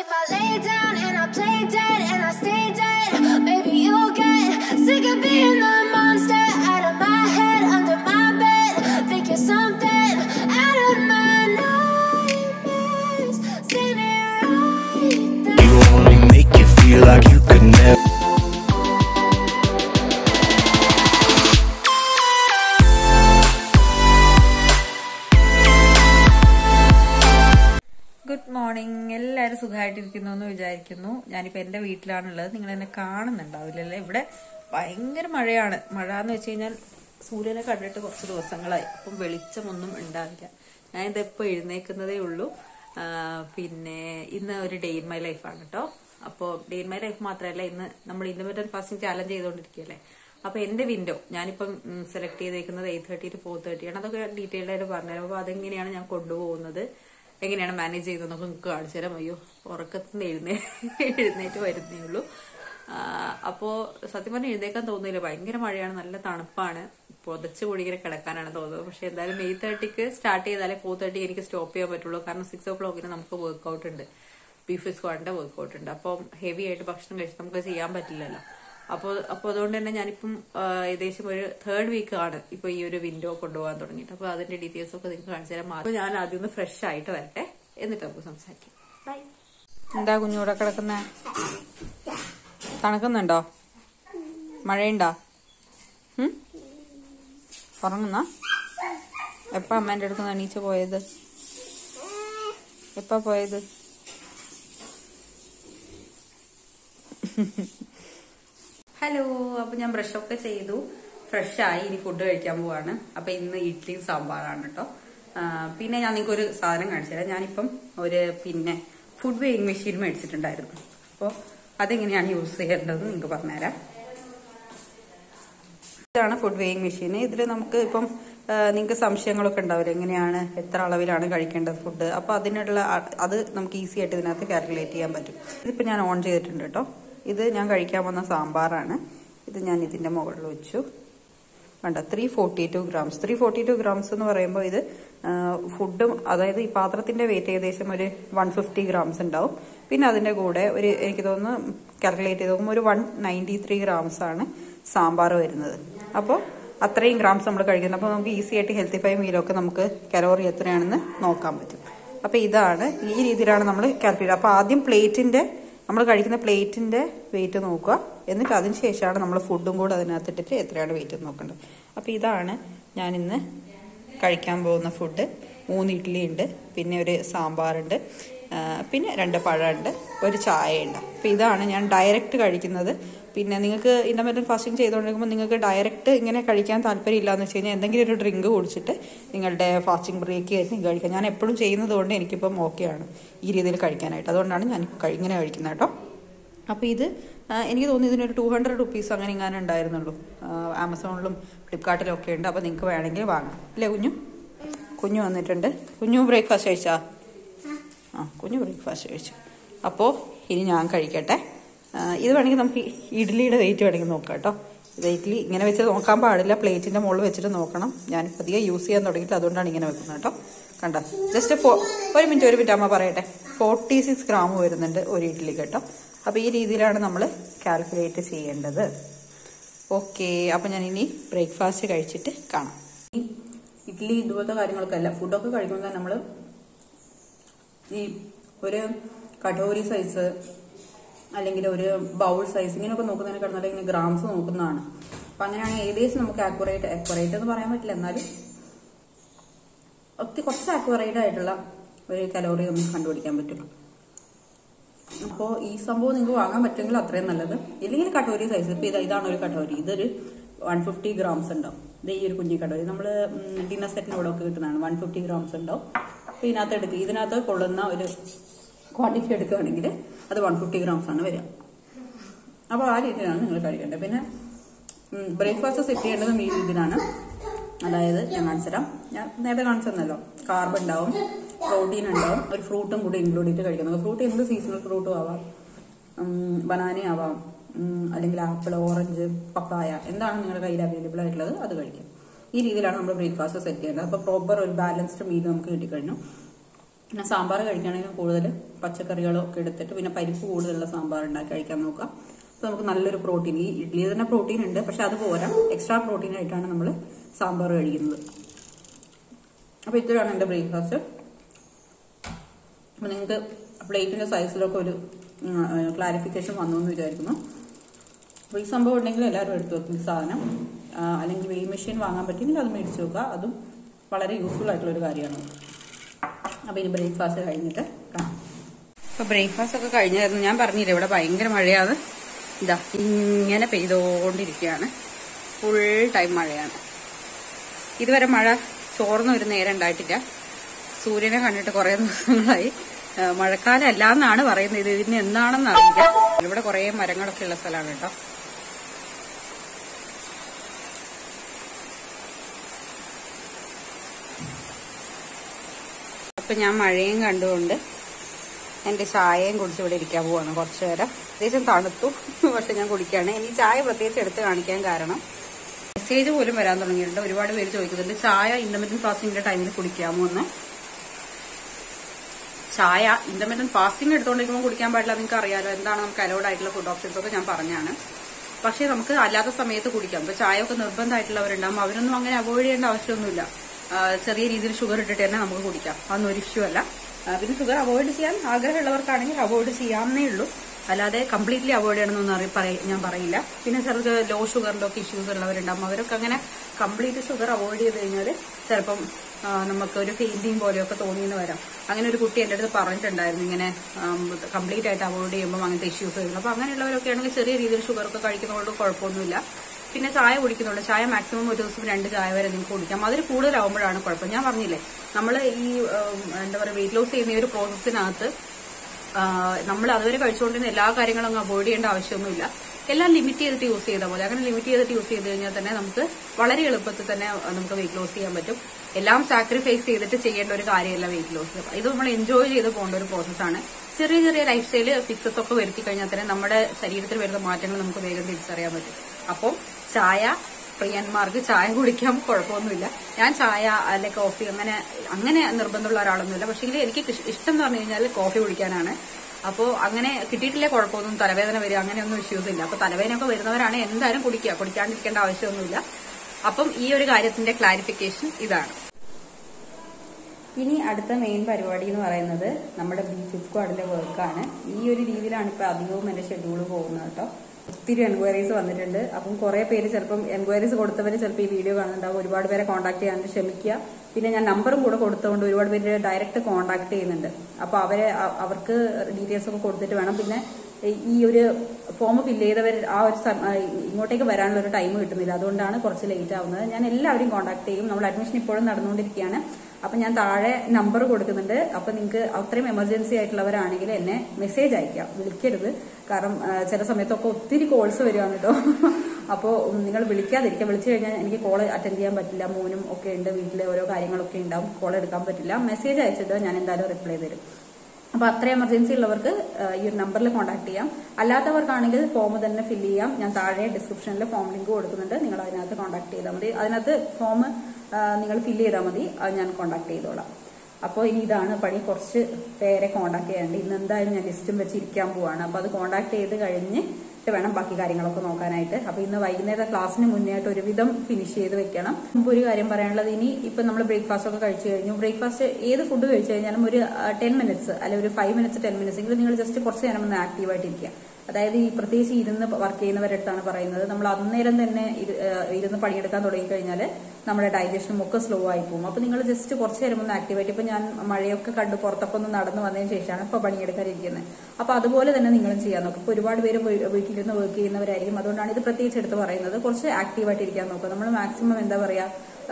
If I lay down and I play dead and I stay dead, maybe you'll get sick of being the monster out of my head, under my bed. Think you're something out of my nightmares. Standing right there. You only make you feel like you could never. Good morning എല്ലാവരും സുഖമായിട്ടിരിക്കുന്നു എന്ന് വിചാരിക്കുന്നു ഞാനിപ്പോൾ എൻ്റെ വീട്ടിലാണുള്ളത് നിങ്ങൾ എന്നെ കാണുന്നുണ്ടാവില്ലല്ലേ ഇവിടെ ഭയങ്കര മഴയാണ് മഴ എന്ന് വെച്ച് കഴിഞ്ഞാൽ സൂര്യനെ കണ്ടിട്ട് കുറച്ച് ദിവസങ്ങളായി അപ്പം വെളിച്ചമൊന്നും ഉണ്ടാവില്ല ഞാനിത് ഇപ്പോൾ എഴുന്നേക്കുന്നതേ ഉള്ളൂ ആ, പിന്നെ ഇന്ന് ഒരു ഡേ ഇൻ മൈ ലൈഫാണ് കേട്ടോ അപ്പോൾ ഡേ ഇൻ മൈ ലൈഫ് മാത്രമല്ല ഇന്ന് നമ്മൾ ഇൻഡിപെൻഡന്റ് ഫാസ്റ്റിംഗ് ചാലഞ്ച് ചെയ്തുകൊണ്ടിരിക്കുകയല്ലേ അപ്പൊ എന്റെ വിൻഡോ ഞാനിപ്പം സെലക്ട് ചെയ്തേക്കുന്നത് eight thirty to four thirty ആണ് അതൊക്കെ ഡീറ്റെയിൽഡ് ആയിട്ട് പറഞ്ഞുതരാം അപ്പൊ അതെങ്ങനെയാണ് ഞാൻ കൊണ്ടുപോകുന്നത് എങ്ങനെയാണ് മാനേജ് ചെയ്തതെന്നൊക്കെ നിങ്ങൾക്ക് കാണിച്ചു തരാം അയ്യോ ഉറക്കത്തിൽ നിന്ന് എഴുന്നേ എഴുന്നേറ്റ് വരുന്നേ ഉള്ളൂ ആ, അപ്പോ സത്യം പറഞ്ഞാൽ എഴുന്നേക്കാൻ തോന്നുന്നില്ല ഭയങ്കര മഴയാണ് നല്ല തണുപ്പാണ് പുതച്ച് കൂടി ഇങ്ങനെ കിടക്കാനാണ് തോന്നുന്നത് പക്ഷെ എന്തായാലും എയ്റ്റ് തേർട്ടിക്ക് സ്റ്റാർട്ട് ചെയ്താലേ ഫോർ തേർട്ടിക്ക് എനിക്ക് സ്റ്റോപ്പ് ചെയ്യാൻ പറ്റുള്ളൂ കാരണം സിക്സ് ഓ ക്ലോക്കിന് നമുക്ക് വർക്ക്ഔട്ട് ഉണ്ട് ബീഫ് സ്ക്വാഡിന്റെ വർക്ക്ഔട്ട് ഉണ്ട് അപ്പം ഹെവി ആയിട്ട് ഭക്ഷണം കഴിച്ച് നമുക്ക് ചെയ്യാൻ പറ്റില്ലല്ലോ അപ്പോൾ അപ്പോൾ അതുകൊണ്ട് തന്നെ ഞാനിപ്പം ആ, ഏകദേശം ഒരു തേർഡ് വീക്ക് ആണ് ഇപ്പൊ ഈ ഒരു വിൻഡോ കൊണ്ടുപോകാൻ തുടങ്ങിയിട്ട് അപ്പോൾ അതിന്റെ ഡീറ്റെയിൽസ് ഒക്കെ നിങ്ങൾക്ക് കാണിച്ചു തരാം അപ്പോൾ ഞാൻ ആദ്യം ഒന്ന് ഫ്രഷ് ആയിട്ട് വരട്ടെ എന്നിട്ട് നമുക്ക് സംസാരിക്കാം ബൈ എന്താ കുഞ്ഞൂടെ കിടക്കുന്ന തണുക്കുന്നുണ്ടോ മഴയുണ്ടോ ഉം? ഉറങ്ങുന്ന എപ്പ അമ്മേന്റെ അടുത്ത് എണീച്ച് പോയത് എപ്പ പോയത് ഹലോ അപ്പൊ ഞാൻ ബ്രഷ് ഒക്കെ ചെയ്തു ഫ്രഷ് ആയി ഇനി ഫുഡ് കഴിക്കാൻ പോവാണ് അപ്പൊ ഇന്ന് ഇഡ്ഡലിയും സാമ്പാറാണ് കേട്ടോ ആ, പിന്നെ ഞാൻ നിങ്ങൾക്ക് ഒരു സാധനം കാണിച്ചു തരാം ഞാനിപ്പം ഒരു പിന്നെ ഫുഡ് വെയിങ് മെഷീൻ മേടിച്ചിട്ടുണ്ടായിരുന്നു അപ്പോൾ അതെങ്ങനെയാണ് യൂസ് ചെയ്യേണ്ടത് നിങ്ങൾക്ക് പറഞ്ഞുതരാം ഇതാണ് ഫുഡ് വെയിങ് മെഷീൻ ഇതിൽ നമുക്ക് ഇപ്പം നിങ്ങൾക്ക് സംശയങ്ങളൊക്കെ ഉണ്ടാവില്ല എങ്ങനെയാണ് എത്ര അളവിലാണ് കഴിക്കേണ്ടത് ഫുഡ് അപ്പോൾ അതിനുള്ള ആ- അത് നമുക്ക് ഈസി ആയിട്ട് ഇതിനകത്ത് കാൽക്കുലേറ്റ് ചെയ്യാൻ പറ്റും ഇതിപ്പോൾ ഞാൻ ഓൺ ചെയ്തിട്ടുണ്ട് കേട്ടോ ഇത് ഞാൻ കഴിക്കാൻ വന്ന സാമ്പാറാണ് ഇത് ഞാൻ ഇതിന്റെ മുകളിൽ വെച്ചു കണ്ട three forty two grams three forty two grams എന്ന് പറയുമ്പോൾ ഇത് ഫുഡും അതായത് ഈ പാത്രത്തിന്റെ വെയിറ്റ് ഏകദേശം ഒരു വൺ ഫിഫ്റ്റി ഗ്രാംസ് ഉണ്ടാവും പിന്നെ അതിന്റെ കൂടെ ഒരു എനിക്ക് തോന്നുന്നു കാൽക്കുലേറ്റ് ചെയ്ത് നോക്കുമ്പോൾ ഒരു വൺ നയൻറ്റി ത്രീ ഗ്രാംസ് ആണ് സാമ്പാർ വരുന്നത് അപ്പോൾ അത്രയും ഗ്രാംസ് നമ്മൾ കഴിക്കുന്നത് അപ്പോൾ നമുക്ക് ഈസി ആയിട്ട് ഹെൽത്തി ഫൈവ് മീലൊക്കെ നമുക്ക് കലോറി എത്രയാണെന്ന് നോക്കാൻ പറ്റും അപ്പോൾ ഇതാണ് ഈ രീതിയിലാണ് നമ്മൾ കാൽക്കുലേറ്റ് അപ്പോൾ ആദ്യം പ്ലേറ്റിന്റെ നമ്മൾ കഴിക്കുന്ന പ്ലേറ്റിന്റെ വെയിറ്റ് നോക്കുക എന്നിട്ട് അതിന് ശേഷമാണ് നമ്മൾ ഫുഡും കൂടെ അതിനകത്തിട്ടിട്ട് എത്രയാണ് വെയിറ്റ് നോക്കേണ്ടത് അപ്പോൾ ഇതാണ് ഞാൻ ഇന്ന് കഴിക്കാൻ പോകുന്ന ഫുഡ് മൂന്ന് ഇഡ്ഡലി ഉണ്ട് പിന്നെ ഒരു സാമ്പാറുണ്ട് ആ, പിന്നെ രണ്ട് പഴമുണ്ട് ഒരു ചായ ഉണ്ട് അപ്പോൾ ഇതാണ് ഞാൻ ഡയറക്റ്റ് കഴിക്കുന്നത് പിന്നെ നിങ്ങൾക്ക് ഇൻ്റർമീഡിയറ്റ് ഫാസ്റ്റിംഗ് ചെയ്തുകൊണ്ടിരിക്കുമ്പോൾ നിങ്ങൾക്ക് ഡയറക്റ്റ് ഇങ്ങനെ കഴിക്കാൻ താല്പര്യമില്ല എന്ന് വെച്ച് കഴിഞ്ഞാൽ എന്തെങ്കിലും ഒരു ഡ്രിങ്ക് കുടിച്ചിട്ട് നിങ്ങളുടെ ഫാസ്റ്റിംഗ് ബ്രേക്ക് കഴിഞ്ഞ് കഴിക്കാം ഞാൻ എപ്പോഴും ചെയ്യുന്നത് കൊണ്ട് എനിക്കിപ്പം ഓക്കെയാണ് ഈ രീതിയിൽ കഴിക്കാനായിട്ട് അതുകൊണ്ടാണ് ഞാൻ കഴി- ഇങ്ങനെ കഴിക്കുന്നത് കേട്ടോ അപ്പോൾ ഇത് ആ, എനിക്ക് തോന്നുന്നു ഇതിനൊരു ടു ഹൺഡ്രഡ് റുപ്പീസ് അങ്ങനെ ഇങ്ങനെ ഉണ്ടായിരുന്നുള്ളൂ ആ, ആമസോണിലും ഫ്ലിപ്കാർട്ടിലും ഒക്കെ ഉണ്ട് അപ്പോൾ നിങ്ങൾക്ക് വേണമെങ്കിൽ വാങ്ങാം അല്ലേ കുഞ്ഞു കുഞ്ഞു വന്നിട്ടുണ്ട് കുഞ്ഞു ബ്രേക്ക്ഫാസ്റ്റ് കഴിച്ചാ ആ കുഞ്ഞു ബ്രേക്ക്ഫാസ്റ്റ് കഴിച്ചു അപ്പോൾ ഇനി ഞാൻ കഴിക്കട്ടെ ആ, ഇത് വേണമെങ്കിൽ നമുക്ക് ഈ ഇഡ്ഡലിയുടെ വെയിറ്റ് വേണമെങ്കിൽ നോക്കാം കേട്ടോ ഇത് ഇഡ്ഡലി ഇങ്ങനെ വെച്ച് നോക്കാൻ പാടില്ല പ്ലേറ്റിന്റെ മുകളിൽ വെച്ചിട്ട് നോക്കണം ഞാൻ അധികം യൂസ് ചെയ്യാൻ തുടങ്ങിയിട്ട് അതുകൊണ്ടാണ് ഇങ്ങനെ വെക്കുന്നത് കേട്ടോ കണ്ട ജസ്റ്റ് ഫോ ഒരു മിനിറ്റ് ഒരു മിനിറ്റ് അമ്മ പറയട്ടെ ഫോർട്ടി സിക്സ് ഗ്രാം വരുന്നുണ്ട് ഒരു ഇഡ്ഡലി കേട്ടോ അപ്പോൾ ഈ രീതിയിലാണ് നമ്മൾ കാൽക്കുലേറ്റ് ചെയ്യേണ്ടത് ഓക്കെ അപ്പം ഞാൻ ഇനി ബ്രേക്ക്ഫാസ്റ്റ് കഴിച്ചിട്ട് കാണാം ഇഡ്ഡലി ഇതുപോലത്തെ കാര്യങ്ങളൊക്കെ അല്ല ഫുഡൊക്കെ കഴിക്കുമ്പോൾ നമ്മൾ ഈ ഒരു കടോരി സൈസ് അല്ലെങ്കിൽ ഒരു ബൗൾ സൈസ് ഇങ്ങനെയൊക്കെ നോക്കുന്നതിനെക്കാൾ നല്ല ഇങ്ങനെ ഗ്രാംസ് നോക്കുന്നതാണ് അപ്പൊ അങ്ങനെയാണെങ്കിൽ ഏകദേശം നമുക്ക് ആക്യുറേറ്റ് ആക്യുറേറ്റ് എന്ന് പറയാൻ പറ്റില്ല എന്നാലും ഒത്തിരി കുറച്ച് ആക്യുറേറ്റ് ആയിട്ടുള്ള ഒരു കലോറി നമുക്ക് കണ്ടുപിടിക്കാൻ പറ്റും അപ്പോൾ ഈ സംഭവം നിങ്ങൾക്ക് വാങ്ങാൻ പറ്റുമെങ്കിൽ അത്രയും നല്ലത് ഇല്ലെങ്കിൽ കട്ടോരി സൈസ് ഇപ്പൊ ഇതാ ഇതാണ് ഒരു കട്ടോരി ഇതൊരു വൺ ഫിഫ്റ്റി ഗ്രാംസ് ഉണ്ടാവും ഇത് ഈ ഒരു കുഞ്ഞി കട്ടോരി നമ്മൾ ഡിന്നർ സെറ്റിന് ഇവിടെ ഒക്കെ കിട്ടുന്നതാണ് വൺ ഫിഫ്റ്റി ഗ്രാംസ് ഉണ്ടാവും അപ്പോൾ ഇതിനകത്ത് എടുക്കുക ഇതിനകത്ത് കൊള്ളുന്ന ഒരു ക്വാണ്ടിറ്റി എടുക്കുകയാണെങ്കിൽ അത് വൺ ഫിഫ്റ്റി ഗ്രാംസ് ആണ് വരിക അപ്പോൾ ആ രീതിയിലാണ് നിങ്ങൾ കഴിക്കേണ്ടത് പിന്നെ ബ്രേക്ക്ഫാസ്റ്റ് സെറ്റ് ചെയ്യേണ്ടത് ഈ രീതിയിലാണ് അതായത് ഞാൻ കാണിച്ചു തരാം ഞാൻ നേരത്തെ കാണിച്ചു തന്നല്ലോ കാർബ് ഉണ്ടാവും പ്രോട്ടീൻ ഉണ്ടാവും ഒരു ഫ്രൂട്ടും കൂടി ഇൻക്ലൂഡ് ചെയ്ത് കഴിക്കുന്നത് ഫ്രൂട്ട് എന്ത് സീസണൽ ഫ്രൂട്ടും ആവാം ബനാന ആവാം ഉം, അല്ലെങ്കിൽ ആപ്പിൾ ഓറഞ്ച് പപ്പായ എന്താണ് നിങ്ങളുടെ കയ്യിൽ അവൈലബിൾ ആയിട്ടുള്ളത് അത് കഴിക്കാം ഈ രീതിയിലാണ് നമ്മൾ ബ്രേക്ക്ഫാസ്റ്റ് സെറ്റ് ചെയ്യേണ്ടത് അപ്പോൾ പ്രോപ്പർ ഒരു ബാലൻസ്ഡ് മീൽ നമുക്ക് കിട്ടിക്കഴിഞ്ഞു പിന്നെ സാമ്പാർ കഴിക്കുകയാണെങ്കിൽ കൂടുതൽ പച്ചക്കറികളോ ഒക്കെ എടുത്തിട്ട് പിന്നെ പരിപ്പ് കൂടുതലുള്ള സാമ്പാർ ഉണ്ടാക്കി കഴിക്കാൻ നോക്കുക അപ്പോൾ നമുക്ക് നല്ലൊരു പ്രോട്ടീൻ ഈ ഇഡ്ഡലി തന്നെ പ്രോട്ടീൻ ഉണ്ട് പക്ഷെ അത് പോരാ എക്സ്ട്രാ പ്രോട്ടീൻ ആയിട്ടാണ് നമ്മൾ സാമ്പാർ കഴിക്കുന്നത് അപ്പോൾ ഇത്രയാണ് എൻ്റെ ബ്രേക്ക്ഫാസ്റ്റ് അപ്പോൾ നിങ്ങൾക്ക് പ്ലേറ്റിൻ്റെ സൈസിലൊക്കെ ഒരു ക്ലാരിഫിക്കേഷൻ വന്നു എന്ന് വിചാരിക്കുന്നു അപ്പോൾ ഈ സംഭവം ഉണ്ടെങ്കിൽ എല്ലാവരും എടുത്തു വെക്കും ഈ സാധനം ആ, അല്ലെങ്കിൽ വെയ് മെഷീൻ വാങ്ങാൻ പറ്റുമെങ്കിൽ അത് മേടിച്ച് വെക്കുക അതും വളരെ യൂസ്ഫുൾ ആയിട്ടുള്ള ഒരു കാര്യമാണ് അപ്പോൾ ഇനി ബ്രേക്ക്ഫാസ്റ്റ് കഴിഞ്ഞിട്ട് കാണാം അപ്പോൾ ബ്രേക്ക്ഫാസ്റ്റ് ഒക്കെ കഴിഞ്ഞായിരുന്നു ഞാൻ പറഞ്ഞില്ല ഇവിടെ ഭയങ്കര മഴയാണ് ഇതാ ഇങ്ങനെ പെയ്തുകൊണ്ടിരിക്കുകയാണ് ഫുൾ ടൈം മഴയാണ് ഇതുവരെ മഴ ചോർന്ന ഒരു നേരം ഉണ്ടായിട്ടില്ല സൂര്യനെ കണ്ടിട്ട് കുറെ ദിവസങ്ങളായി ആ, മഴക്കാലം അല്ല എന്നാണ് പറയുന്നത് ഇത് ഇതിന് എന്താണെന്ന് അറിയില്ല ഇവിടെ കുറെ മരങ്ങളൊക്കെ ഉള്ള സ്ഥലമാണ് കേട്ടോ അപ്പൊ ഞാൻ മഴയും കണ്ടുകൊണ്ട് എന്റെ ചായയും കുടിച്ച് ഇവിടെ ഇരിക്കാൻ പോവാണ് കുറച്ചു നേരം അത്യാവശ്യം തണുത്തു പക്ഷെ ഞാൻ കുടിക്കുകയാണ് ഇനി ചായ പ്രത്യേകിച്ച് എടുത്ത് കാണിക്കാൻ കാരണം മെസ്സേജ് പോലും വരാൻ തുടങ്ങിയിട്ടുണ്ട് ഒരുപാട് പേര് ചോദിക്കുന്നുണ്ട് ചായ ഇന്റർമീഡിയറ്റ് ഫാസ്റ്റിംഗിന്റെ ടൈമിൽ കുടിക്കാമോ എന്ന് ചായ ഇന്റർമീഡിയറ്റ് ഫാസ്റ്റിംഗ് എടുത്തുകൊണ്ടിരിക്കുമ്പോൾ കുടിക്കാൻ പാടില്ല നിങ്ങൾക്ക് അറിയാലോ എന്താണ് നമുക്ക് അലൗഡ് ആയിട്ടുള്ള ഫുഡ് ഓപ്ഷൻസ് ഒക്കെ ഞാൻ പറഞ്ഞാണ് പക്ഷേ നമുക്ക് അല്ലാത്ത സമയത്ത് കുടിക്കാം ഇപ്പൊ ചായ ഒക്കെ നിർബന്ധമായിട്ടുള്ളവരുണ്ടാവും അവരൊന്നും അങ്ങനെ അവോയ്ഡ് ചെയ്യേണ്ട ആവശ്യമൊന്നുമില്ല ആ, ചെറിയ രീതിയിൽ ഷുഗർ ഇട്ടിട്ട് തന്നെ നമുക്ക് കുടിക്കാം അതൊന്നും ഒരു ഇഷ്യൂ അല്ല ആ, പിന്നെ ഷുഗർ അവോയ്ഡ് ചെയ്യാൻ ആഗ്രഹമുള്ളവർക്കാണെങ്കിൽ അവോയ്ഡ് ചെയ്യാവുന്നേ ഉള്ളൂ അല്ലാതെ കംപ്ലീറ്റ്ലി അവോയ്ഡ് ചെയ്യണമെന്നൊന്നും അറി പറയ- ഞാൻ പറയില്ല പിന്നെ ചെറുത് ലോ ഷുഗറിന്റെ ഒക്കെ ഇഷ്യൂസ് ഉള്ളവരുണ്ടാവും അവരൊക്കെ അങ്ങനെ കംപ്ലീറ്റ് ഷുഗർ അവോയ്ഡ് ചെയ്ത് കഴിഞ്ഞാൽ ചിലപ്പം ആ, നമുക്ക് ഒരു ഫെയിന്റിങ് പോലെയൊക്കെ തോന്നിയെന്ന് വരാം അങ്ങനെ ഒരു കുട്ടി എൻ്റെ അടുത്ത് പറഞ്ഞിട്ടുണ്ടായിരുന്നു ഇങ്ങനെ കംപ്ലീറ്റ് ആയിട്ട് അവോയ്ഡ് ചെയ്യുമ്പോൾ അങ്ങനത്തെ ഇഷ്യൂസ് വരുന്നു അപ്പോൾ അങ്ങനെയുള്ളവരൊക്കെ ആണെങ്കിൽ ചെറിയ രീതിയിൽ ഷുഗർ ഒക്കെ കഴിക്കുന്നതുകൊണ്ട് കുഴപ്പമൊന്നുമില്ല പിന്നെ ചായ കുടിക്കുന്നുണ്ട് ചായ മാക്സിമം ഒരു ദിവസം രണ്ട് ചായ വരെ നിങ്ങൾക്ക് കുടിക്കാം അതിൽ കൂടുതലാവുമ്പോഴാണ് കുഴപ്പം ഞാൻ പറഞ്ഞില്ലേ നമ്മൾ ഈ ഉം, എന്താ പറയുക വെയിറ്റ് ലോസ് ചെയ്യുന്ന ഈ ഒരു പ്രോസസ്സിനകത്ത് നമ്മൾ അതുവരെ കഴിച്ചുകൊണ്ടിരുന്ന എല്ലാ കാര്യങ്ങളും അങ്ങ് അവോയ്ഡ് ചെയ്യേണ്ട ആവശ്യമൊന്നുമില്ല എല്ലാം ലിമിറ്റ് ചെയ്തിട്ട് യൂസ് ചെയ്താൽ മതി അങ്ങനെ ലിമിറ്റ് ചെയ്തിട്ട് യൂസ് ചെയ്ത് കഴിഞ്ഞാൽ തന്നെ നമുക്ക് വളരെ എളുപ്പത്തിൽ തന്നെ നമുക്ക് വെയിറ്റ് ലോസ് ചെയ്യാൻ പറ്റും എല്ലാം സാക്രിഫൈസ് ചെയ്തിട്ട് ചെയ്യേണ്ട ഒരു കാര്യമല്ല വെയിറ്റ് ലോസ് ഇത് നമ്മൾ എൻജോയ് ചെയ്ത് പോകേണ്ട ഒരു പ്രോസസ്സാണ് ചെറിയ ചെറിയ ലൈഫ് സ്റ്റൈൽ ഫിക്സസ് ഒക്കെ വരുത്തി കഴിഞ്ഞാൽ തന്നെ നമ്മുടെ ശരീരത്തിൽ വരുന്ന മാറ്റങ്ങൾ നമുക്ക് വേഗം തിരിച്ചറിയാൻ പറ്റും അപ്പോൾ ചായ പ്രിയന്മാർക്ക് ചായ കുടിക്കാൻ കുഴപ്പമൊന്നുമില്ല ഞാൻ ചായ അല്ലെ കോഫി അങ്ങനെ അങ്ങനെ നിർബന്ധമുള്ള ഒരാളൊന്നുമില്ല പക്ഷേ എനിക്ക് ഇഷ്- ഇഷ്ടം എന്ന് പറഞ്ഞു കഴിഞ്ഞാൽ കോഫി കുടിക്കാനാണ് അപ്പോൾ അങ്ങനെ കിട്ടിയിട്ടില്ലേ കുഴപ്പമൊന്നും തലവേദന വരിക അങ്ങനെയൊന്നും ഇഷ്യൂസ് ഇല്ല അപ്പോൾ തലവേദനയൊക്കെ വരുന്നവരാണ് എന്തായാലും കുടിക്കുക കുടിക്കാണ്ടിരിക്കേണ്ട ആവശ്യമൊന്നുമില്ല അപ്പം ഈ ഒരു കാര്യത്തിന്റെ ക്ലാരിഫിക്കേഷൻ ഇതാണ് ഇനി അടുത്ത മെയിൻ പരിപാടി എന്ന് പറയുന്നത് നമ്മുടെ ബീച്ച് സ്ക്വാഡിന്റെ വർക്കാണ് ഈ ഒരു രീതിയിലാണ് ഇപ്പൊ അധികവും എന്റെ ഷെഡ്യൂൾ പോകുന്നത് കേട്ടോ ഒത്തിരി എൻക്വയറീസ് വന്നിട്ടുണ്ട് അപ്പം കുറെ പേര് ചിലപ്പം എൻക്വയറീസ് കൊടുത്തവർ ചിലപ്പോൾ ഈ വീഡിയോ കാണുന്നുണ്ടാവും ഒരുപാട് പേരെ കോൺടാക്ട് ചെയ്യാൻ ക്ഷമിക്കുക പിന്നെ ഞാൻ നമ്പറും കൂടെ കൊടുത്തുകൊണ്ട് ഒരുപാട് പേര് ഡയറക്റ്റ് കോൺടാക്ട് ചെയ്യുന്നുണ്ട് അപ്പൊ അവരെ അ- അവർക്ക് ഡീറ്റെയിൽസ് ഒക്കെ കൊടുത്തിട്ട് വേണം പിന്നെ ഈ ഒരു ഫോം ഫില്ല് ചെയ്തവർ ആ ഒരു സം- ആ, ഇങ്ങോട്ടേക്ക് വരാനുള്ള ഒരു ടൈം കിട്ടുന്നില്ല അതുകൊണ്ടാണ് കുറച്ച് ലേറ്റ് ആവുന്നത് ഞാൻ എല്ലാവരെയും കോൺടാക്ട് ചെയ്യും നമ്മൾ അഡ്മിഷൻ ഇപ്പോഴും നടന്നുകൊണ്ടിരിക്കുകയാണ് അപ്പൊ ഞാൻ താഴെ നമ്പർ കൊടുക്കുന്നുണ്ട് അപ്പൊ നിങ്ങൾക്ക് അത്രയും എമർജൻസി ആയിട്ടുള്ളവരാണെങ്കിൽ എന്നെ മെസ്സേജ് അയക്കാം വിളിക്കരുത് കാരണം ആ, ചില സമയത്തൊക്കെ ഒത്തിരി കോൾസ് വരുവാണ് കേട്ടോ അപ്പോൾ നിങ്ങൾ വിളിക്കാതിരിക്കുക വിളിച്ചു കഴിഞ്ഞാൽ എനിക്ക് കോൾ അറ്റൻഡ് ചെയ്യാൻ പറ്റില്ല മോനും ഒക്കെ ഉണ്ട് വീട്ടിലെ ഓരോ കാര്യങ്ങളൊക്കെ ഉണ്ടാവും കോൾ എടുക്കാൻ പറ്റില്ല മെസ്സേജ് അയച്ചിട്ട് ഞാൻ എന്തായാലും റിപ്ലൈ തരും അപ്പൊ അത്ര എമർജൻസി ഉള്ളവർക്ക് ആ, ഈ ഒരു നമ്പറിൽ കോൺടാക്ട് ചെയ്യാം അല്ലാത്തവർക്കാണെങ്കിൽ ഫോം തന്നെ ഫില്ല് ചെയ്യാം ഞാൻ താഴെ ഡിസ്ക്രിപ്ഷനിൽ ഫോം ലിങ്ക് കൊടുക്കുന്നുണ്ട് നിങ്ങൾ അതിനകത്ത് കോൺടാക്ട് ചെയ്താൽ മതി അതിനകത്ത് ഫോം നിങ്ങൾ ഫില്ല് ചെയ്താൽ മതി അത് ഞാൻ കോൺടാക്ട് ചെയ്തോളാം അപ്പോൾ ഇനി ഇതാണ് പണി കുറച്ച് പേരെ കോൺടാക്ട് ചെയ്യാനുണ്ട് ഇന്ന് എന്തായാലും ഞാൻ ലിസ്റ്റും വെച്ച് ഇരിക്കാൻ പോവാണ് അപ്പോൾ അത് കോൺടാക്ട് ചെയ്ത് കഴിഞ്ഞ് ട്ട് വേണം ബാക്കി കാര്യങ്ങളൊക്കെ നോക്കാനായിട്ട് അപ്പൊ ഇന്ന് വൈകുന്നേരം ക്ലാസ്സിന് മുന്നേ ആയിട്ട് ഒരുവിധം ഫിനിഷ് ചെയ്ത് വെക്കണം മുമ്പ് ഒരു കാര്യം പറയാനുള്ളത് ഇനി ഇപ്പൊ നമ്മൾ ബ്രേക്ക്ഫാസ്റ്റ് ഒക്കെ കഴിച്ചു കഴിഞ്ഞു ബ്രേക്ക്ഫാസ്റ്റ് ഏത് ഫുഡ് കഴിച്ചു കഴിഞ്ഞാലും ഒരു ടെൻ മിനിറ്റ്സ് അല്ലെങ്കിൽ ഒരു ഫൈവ് മിനിറ്റ്സ് ടെൻ മിനിറ്റ്സ് എങ്കിലും നിങ്ങൾ ജസ്റ്റ് കുറച്ച് നേരം ഒന്ന് ആക്റ്റീവായിട്ടിരിക്കുക അതായത് ഈ പ്രത്യേകിച്ച് ഇരുന്ന് വർക്ക് ചെയ്യുന്നവരുടെ അടുത്താണ് പറയുന്നത് നമ്മൾ അന്നേരം തന്നെ ഇരു- ഏഹ് ഇരുന്ന് പണിയെടുക്കാൻ തുടങ്ങി കഴിഞ്ഞാൽ നമ്മുടെ ഡൈജഷനും ഒക്കെ സ്ലോ ആയി പോകും അപ്പൊ നിങ്ങൾ ജസ്റ്റ് കുറച്ച് നേരം ഒന്ന് ആക്റ്റീവായിട്ട് ഇപ്പൊ ഞാൻ മഴയൊക്കെ കണ്ട് പുറത്തൊക്കെ ഒന്ന് നടന്നു വന്നതിന് ശേഷമാണ് ഇപ്പൊ പണിയെടുക്കാനിരിക്കുന്നത് അപ്പൊ അതുപോലെ തന്നെ നിങ്ങളും ചെയ്യാൻ നോക്കും ഇപ്പൊ ഒരുപാട് പേര് വീ- വീട്ടിലിരുന്ന് വർക്ക് ചെയ്യുന്നവരായിരിക്കും അതുകൊണ്ടാണ് ഇത് പ്രത്യേകിച്ച് എടുത്ത് പറയുന്നത് കുറച്ച് ആക്റ്റീവായിട്ട് ഇരിക്കാൻ നോക്കുക നമ്മൾ മാക്സിമം എന്താ പറയാ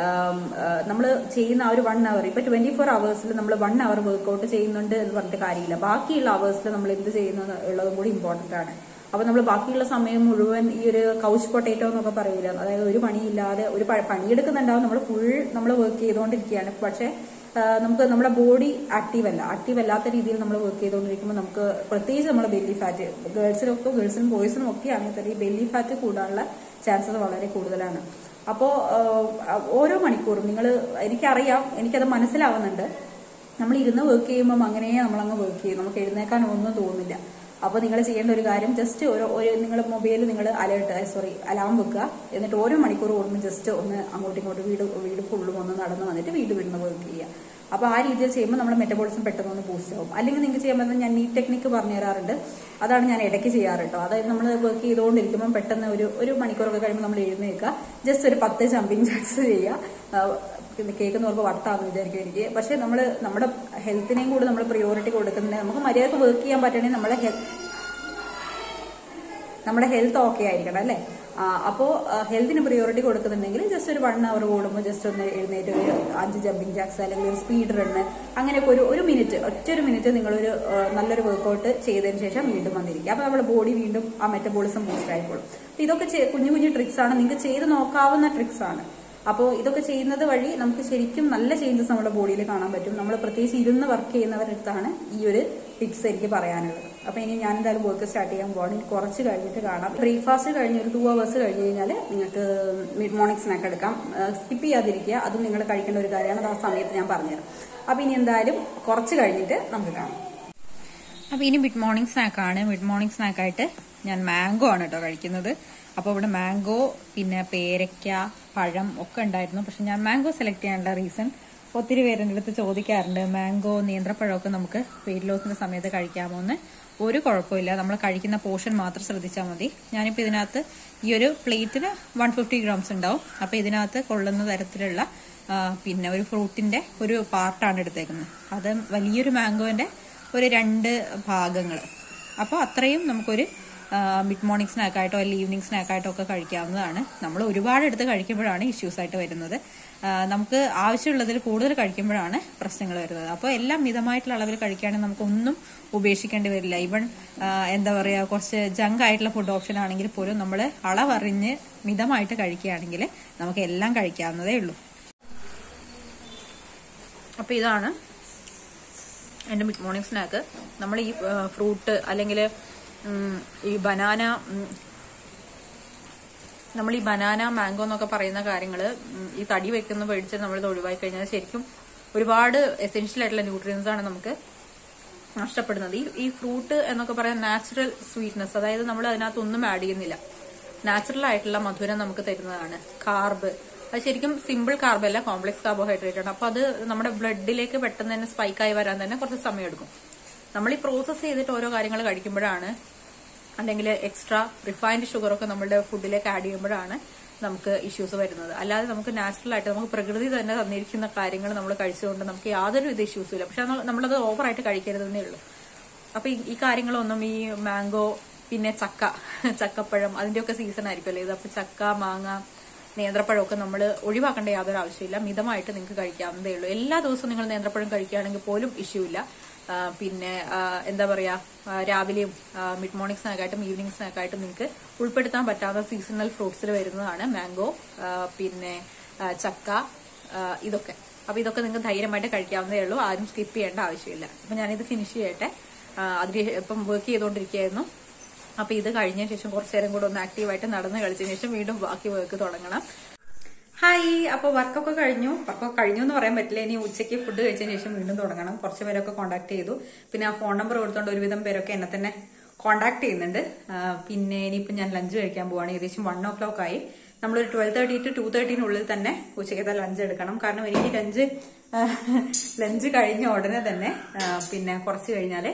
നമ്മൾ ചെയ്യുന്ന ആ ഒരു വൺ അവർ ഇപ്പൊ ട്വന്റി ഫോർ അവേഴ്സിൽ നമ്മൾ വൺ അവർ വർക്ക്ഔട്ട് ചെയ്യുന്നുണ്ട് എന്ന് പറഞ്ഞിട്ട് കാര്യമില്ല ബാക്കിയുള്ള അവേഴ്സിൽ നമ്മൾ എന്ത് ചെയ്യുന്നു എന്നുള്ളതും കൂടി ഇമ്പോർട്ടന്റ് ആണ് അപ്പൊ നമ്മൾ ബാക്കിയുള്ള സമയം മുഴുവൻ ഈ ഒരു കൗച്ച് പൊട്ടേറ്റോ എന്നൊക്കെ പറയില്ല അതായത് ഒരു പണിയില്ലാതെ ഒരു പ- പണിയെടുക്കുന്നുണ്ടാവും നമ്മൾ ഫുൾ നമ്മൾ വർക്ക് ചെയ്തുകൊണ്ടിരിക്കുകയാണ് പക്ഷെ ആ, നമുക്ക് നമ്മുടെ ബോഡി ആക്റ്റീവ് അല്ല ആക്റ്റീവ് അല്ലാത്ത രീതിയിൽ നമ്മൾ വർക്ക് ചെയ്തുകൊണ്ടിരിക്കുമ്പോൾ നമുക്ക് പ്രത്യേകിച്ച് നമ്മുടെ ബെല്ലി ഫാറ്റ് ഗേൾസിനൊക്കെ ഗേൾസിനും ബോയ്സിനും ഒക്കെ ആണെങ്കിൽ തന്നെ ഈ ബെല്ലി ഫാറ്റ് കൂടാനുള്ള ചാൻസസ് വളരെ കൂടുതലാണ് അപ്പോൾ ഓരോ മണിക്കൂറും നിങ്ങൾ എനിക്കറിയാം എനിക്കത് മനസ്സിലാവുന്നുണ്ട് നമ്മൾ ഇരുന്ന് വർക്ക് ചെയ്യുമ്പോൾ അങ്ങനെ നമ്മളങ്ങ് വർക്ക് ചെയ്യും നമുക്ക് എഴുന്നേക്കാൻ ഒന്നും തോന്നില്ല അപ്പോൾ നിങ്ങൾ ചെയ്യേണ്ട ഒരു കാര്യം ജസ്റ്റ് ഒരു ഒരു നിങ്ങൾ മൊബൈൽ നിങ്ങൾ അലേർട്ട് സോറി അലാം വെക്കുക എന്നിട്ട് ഓരോ മണിക്കൂർ കൂടുമ്പോൾ ജസ്റ്റ് ഒന്ന് അങ്ങോട്ടും ഇങ്ങോട്ടും വീട് വീട് ഫുള്ളും ഒന്ന് നടന്ന് വന്നിട്ട് വീട് വീടിന് വർക്ക് ചെയ്യുക അപ്പോൾ ആ രീതിയിൽ ചെയ്യുമ്പോൾ നമ്മുടെ മെറ്റബോളിസം പെട്ടെന്ന് ഒന്ന് ബൂസ്റ്റ് ആവും അല്ലെങ്കിൽ നിങ്ങൾക്ക് ചെയ്യാൻ പറ്റുന്ന ഞാൻ ഈ ടെക്നിക്ക് പറഞ്ഞു തരാറുണ്ട് അതാണ് ഞാൻ ഇടയ്ക്ക് ചെയ്യാറ് കേട്ടോ അതായത് നമ്മൾ വർക്ക് ചെയ്തുകൊണ്ടിരിക്കുമ്പോൾ പെട്ടെന്ന് ഒരു ഒരു മണിക്കൂറൊക്കെ കഴിയുമ്പോൾ നമ്മൾ എഴുന്നേൽക്കുക ജസ്റ്റ് ഒരു പത്ത് ജമ്പിങ് ജാക്സ് ചെയ്യുക ആ, കേക്ക് എന്ന് പറയുമ്പോൾ വട്ടാന്ന് വിചാരിക്കും എനിക്ക് പക്ഷേ നമ്മൾ നമ്മുടെ ഹെൽത്തിനെയും കൂടി നമ്മൾ പ്രിയോറിറ്റി കൊടുക്കുന്നതിന് നമുക്ക് മര്യാദക്ക് വർക്ക് ചെയ്യാൻ പറ്റണമെങ്കിൽ നമ്മുടെ ഹെൽത്ത് നമ്മുടെ ഹെൽത്ത് ഓക്കെ ആയിരിക്കണം അല്ലേ അപ്പോൾ ഹെൽത്തിന് പ്രിയോറിറ്റി കൊടുക്കുന്നുണ്ടെങ്കിൽ ജസ്റ്റ് ഒരു വൺ അവർ കൂടുമ്പോൾ ജസ്റ്റ് ഒന്ന് എഴുന്നേറ്റ് ഒരു അഞ്ച് ജമ്പിങ് ജാക്സ് അല്ലെങ്കിൽ ഒരു സ്പീഡ് റണ്ണ് അങ്ങനെയൊക്കെ ഒരു ഒരു മിനിറ്റ് ഒറ്റ ഒരു മിനിറ്റ് നിങ്ങളൊരു ആ, നല്ലൊരു വർക്കൗട്ട് ചെയ്തതിന് ശേഷം വീണ്ടും വന്നിരിക്കുക അപ്പോൾ നമ്മുടെ ബോഡി വീണ്ടും ആ മെറ്റബോളിസം ബൂസ്റ്റ് ആയിക്കോളും അപ്പോൾ ഇതൊക്കെ ചെ- കുഞ്ഞു കുഞ്ഞു ട്രിക്സ് ആണ് നിങ്ങൾക്ക് ചെയ്ത് നോക്കാവുന്ന ട്രിക്സ് ആണ് അപ്പോൾ ഇതൊക്കെ ചെയ്യുന്നത് വഴി നമുക്ക് ശരിക്കും നല്ല ചേഞ്ചസ് നമ്മുടെ ബോഡിയിൽ കാണാൻ പറ്റും നമ്മൾ പ്രത്യേകിച്ച് ഇരുന്ന് വർക്ക് ചെയ്യുന്നവരുടെ അടുത്താണ് ഈ ഒരു ടിപ്സ് എനിക്ക് പറയാനുള്ളത് അപ്പോൾ ഇനി ഞാൻ എന്തായാലും വർക്ക് സ്റ്റാർട്ട് ചെയ്യാൻ പോകണം ഇനി കുറച്ച് കഴിഞ്ഞിട്ട് കാണാം ബ്രേക്ക്ഫാസ്റ്റ് കഴിഞ്ഞ് ഒരു ടു അവേഴ്സ് കഴിഞ്ഞ് കഴിഞ്ഞാൽ നിങ്ങൾക്ക് മിഡ് മോർണിംഗ് സ്നാക്ക് എടുക്കാം സ്കിപ്പ് ചെയ്യാതിരിക്കുക അതും നിങ്ങൾ കഴിക്കേണ്ട ഒരു കാര്യമാണ് അത് ആ സമയത്ത് ഞാൻ പറഞ്ഞുതരാം അപ്പോൾ ഇനി എന്തായാലും കുറച്ച് കഴിഞ്ഞിട്ട് നമുക്ക് കാണാം അപ്പോൾ ഇനി മിഡ് മോർണിംഗ് സ്നാക്കാണ് മിഡ് മോർണിംഗ് സ്നാക്കായിട്ട് ഞാൻ മാംഗോ ആണ് കേട്ടോ കഴിക്കുന്നത് അപ്പോൾ ഇവിടെ മാംഗോ പിന്നെ പേരയ്ക്ക പഴം ഒക്കെ ഉണ്ടായിരുന്നു പക്ഷെ ഞാൻ മാംഗോ സെലക്ട് ചെയ്യാനുള്ള റീസൺ ഒത്തിരി പേര് എൻ്റെ അടുത്ത് ചോദിക്കാറുണ്ട് മാംഗോ നേന്ത്രപ്പഴമൊക്കെ നമുക്ക് വെയിറ്റ് ലോസിന്റെ സമയത്ത് കഴിക്കാമോ എന്ന് ഒരു കുഴപ്പമില്ല നമ്മൾ കഴിക്കുന്ന പോർഷൻ മാത്രം ശ്രദ്ധിച്ചാൽ മതി ഞാനിപ്പോൾ ഇതിനകത്ത് ഈ ഒരു പ്ലേറ്റിന് വൺ ഫിഫ്റ്റി ഗ്രാംസ് ഉണ്ടാവും അപ്പോൾ ഇതിനകത്ത് കൊള്ളുന്ന തരത്തിലുള്ള ആ, പിന്നെ ഒരു ഫ്രൂട്ടിന്റെ ഒരു പാർട്ടാണ് എടുത്തേക്കുന്നത് അത് വലിയൊരു മാംഗോന്റെ ഒരു രണ്ട് ഭാഗങ്ങൾ അപ്പോൾ അത്രയും നമുക്കൊരു മിഡ് മോർണിംഗ് സ്നാക്കായിട്ടോ അല്ലെങ്കിൽ ഈവനിങ് സ്നാക്കായിട്ടോ ഒക്കെ കഴിക്കാവുന്നതാണ് നമ്മൾ ഒരുപാട് എടുത്ത് കഴിക്കുമ്പോഴാണ് ഇഷ്യൂസ് ആയിട്ട് വരുന്നത് ആ, നമുക്ക് ആവശ്യമുള്ളതിൽ കൂടുതൽ കഴിക്കുമ്പോഴാണ് പ്രശ്നങ്ങൾ വരുന്നത് അപ്പോൾ എല്ലാം മിതമായിട്ടുള്ള അളവിൽ കഴിക്കുകയാണെങ്കിൽ നമുക്കൊന്നും ഉപേക്ഷിക്കേണ്ടി വരില്ല ഈവൺ എന്താ പറയുക കുറച്ച് ജങ്ക് ആയിട്ടുള്ള ഫുഡ് ഓപ്ഷൻ ആണെങ്കിൽ പോലും നമ്മൾ അളവറിഞ്ഞ് മിതമായിട്ട് കഴിക്കുകയാണെങ്കിൽ നമുക്ക് എല്ലാം കഴിക്കാവുന്നതേ ഉള്ളൂ അപ്പോൾ ഇതാണ് എൻ്റെ മിഡ് മോർണിംഗ് സ്നാക്ക് നമ്മൾ ഈ ഫ്രൂട്ട് അല്ലെങ്കിൽ ഈ ബനാന നമ്മൾ ഈ ബനാന മാംഗോ എന്നൊക്കെ പറയുന്ന കാര്യങ്ങൾ ഈ തടി വെക്കുന്ന മേടിച്ച് നമ്മൾ ഒഴിവാക്കി കഴിഞ്ഞാൽ ശരിക്കും ഒരുപാട് എസെൻഷ്യൽ ആയിട്ടുള്ള ന്യൂട്രിയൻസ് ആണ് നമുക്ക് നഷ്ടപ്പെടുന്നത് ഈ ഈ ഫ്രൂട്ട് എന്നൊക്കെ പറയാൻ നാച്ചുറൽ സ്വീറ്റ്നെസ് അതായത് നമ്മൾ അതിനകത്ത് ഒന്നും ആഡ് ചെയ്യുന്നില്ല നാച്ചുറൽ ആയിട്ടുള്ള മധുരം നമുക്ക് തരുന്നതാണ് കാർബ് അത് ശരിക്കും സിമ്പിൾ കാർബ് അല്ല കോംപ്ലക്സ് കാർബോഹൈഡ്രേറ്റ് ആണ് അപ്പൊ അത് നമ്മുടെ ബ്ലഡിലേക്ക് പെട്ടെന്ന് തന്നെ സ്പൈക്കായി വരാൻ തന്നെ കുറച്ച് സമയം എടുക്കും നമ്മൾ ഈ പ്രോസസ്സ് ചെയ്തിട്ട് ഓരോ കാര്യങ്ങൾ കഴിക്കുമ്പോഴാണ് അല്ലെങ്കിൽ എക്സ്ട്രാ റിഫൈൻഡ് ഷുഗറൊക്കെ നമ്മുടെ ഫുഡിലേക്ക് ആഡ് ചെയ്യുമ്പോഴാണ് നമുക്ക് ഇഷ്യൂസ് വരുന്നത് അല്ലാതെ നമുക്ക് നാച്ചുറൽ ആയിട്ട് നമുക്ക് പ്രകൃതി തന്നെ തന്നിരിക്കുന്ന കാര്യങ്ങൾ നമ്മൾ കഴിച്ചുകൊണ്ട് നമുക്ക് യാതൊരു വിധ ഇഷ്യൂസും ഇല്ല പക്ഷെ നമ്മൾ- നമ്മളത് ഓവറായിട്ട് കഴിക്കരുതെന്നേ ഉള്ളൂ അപ്പൊ ഈ- ഈ കാര്യങ്ങളൊന്നും ഈ മാംഗോ പിന്നെ ചക്ക ചക്കപ്പഴം അതിന്റെയൊക്കെ സീസൺ ആയിരിക്കുമല്ലോ ഇത് അപ്പൊ ചക്ക മാങ്ങ നേന്ത്രപ്പഴമൊക്കെ നമ്മൾ ഒഴിവാക്കേണ്ട യാതൊരു ആവശ്യമില്ല മിതമായിട്ട് നിങ്ങൾക്ക് കഴിക്കാവുന്നതേ ഉള്ളൂ എല്ലാ ദിവസവും നിങ്ങൾ നേന്ത്രപ്പഴം കഴിക്കുകയാണെങ്കിൽ പോലും ഇഷ്യൂ ഇല്ല ആ, പിന്നെ ആ, എന്താ പറയാ ആ, രാവിലെയും മിഡ് മോർണിംഗ് സ്നാക്കായിട്ടും ഈവനിങ് സ്നാക്കായിട്ടും നിങ്ങൾക്ക് ഉൾപ്പെടുത്താൻ പറ്റാവുന്ന സീസണൽ ഫ്രൂട്ട്സിൽ വരുന്നതാണ് മാംഗോ ആ, പിന്നെ ആ, ചക്ക ആ, ഇതൊക്കെ അപ്പൊ ഇതൊക്കെ നിങ്ങൾക്ക് ധൈര്യമായിട്ട് കഴിക്കാവുന്നതേ ഉള്ളൂ ആരും സ്കിപ്പ് ചെയ്യേണ്ട ആവശ്യമില്ല അപ്പൊ ഞാനിത് ഫിനിഷ് ചെയ്യട്ടെ ആ, അതിന് ഇപ്പം വർക്ക് ചെയ്തുകൊണ്ടിരിക്കുകയായിരുന്നു അപ്പൊ ഇത് കഴിഞ്ഞ ശേഷം കുറച്ചു നേരം കൂടെ ഒന്ന് ആക്റ്റീവായിട്ട് നടന്ന് കളിച്ചതിന് ശേഷം വീണ്ടും ബാക്കി വർക്ക് തുടങ്ങണം ഹായ് അപ്പൊ വർക്കൊക്കെ കഴിഞ്ഞു വർക്കൊക്കെ കഴിഞ്ഞു എന്ന് പറയാൻ പറ്റില്ല ഇനി ഉച്ചയ്ക്ക് ഫുഡ് കഴിച്ചതിന് ശേഷം വീണ്ടും തുടങ്ങണം കുറച്ച് പേരൊക്കെ കോൺടാക്ട് ചെയ്തു പിന്നെ ആ ഫോൺ നമ്പർ കൊടുത്തോണ്ട് ഒരുവിധം പേരൊക്കെ എന്നെ തന്നെ കോൺടാക്ട് ചെയ്യുന്നുണ്ട് ആ, പിന്നെ ഇനിയിപ്പോൾ ഞാൻ ലഞ്ച് കഴിക്കാൻ പോവാണ് ഏകദേശം വൺ ഓ ക്ലോക്ക് ആയി നമ്മളൊരു ട്വൽവ് തേർട്ടി ടു ടു തേർട്ടീനുള്ളിൽ തന്നെ ഉച്ചയ്ക്കത്തെ ലഞ്ച് എടുക്കണം കാരണം എനിക്ക് ലഞ്ച് ലഞ്ച് കഴിഞ്ഞ ഉടനെ തന്നെ ആ, പിന്നെ കുറച്ച് കഴിഞ്ഞാൽ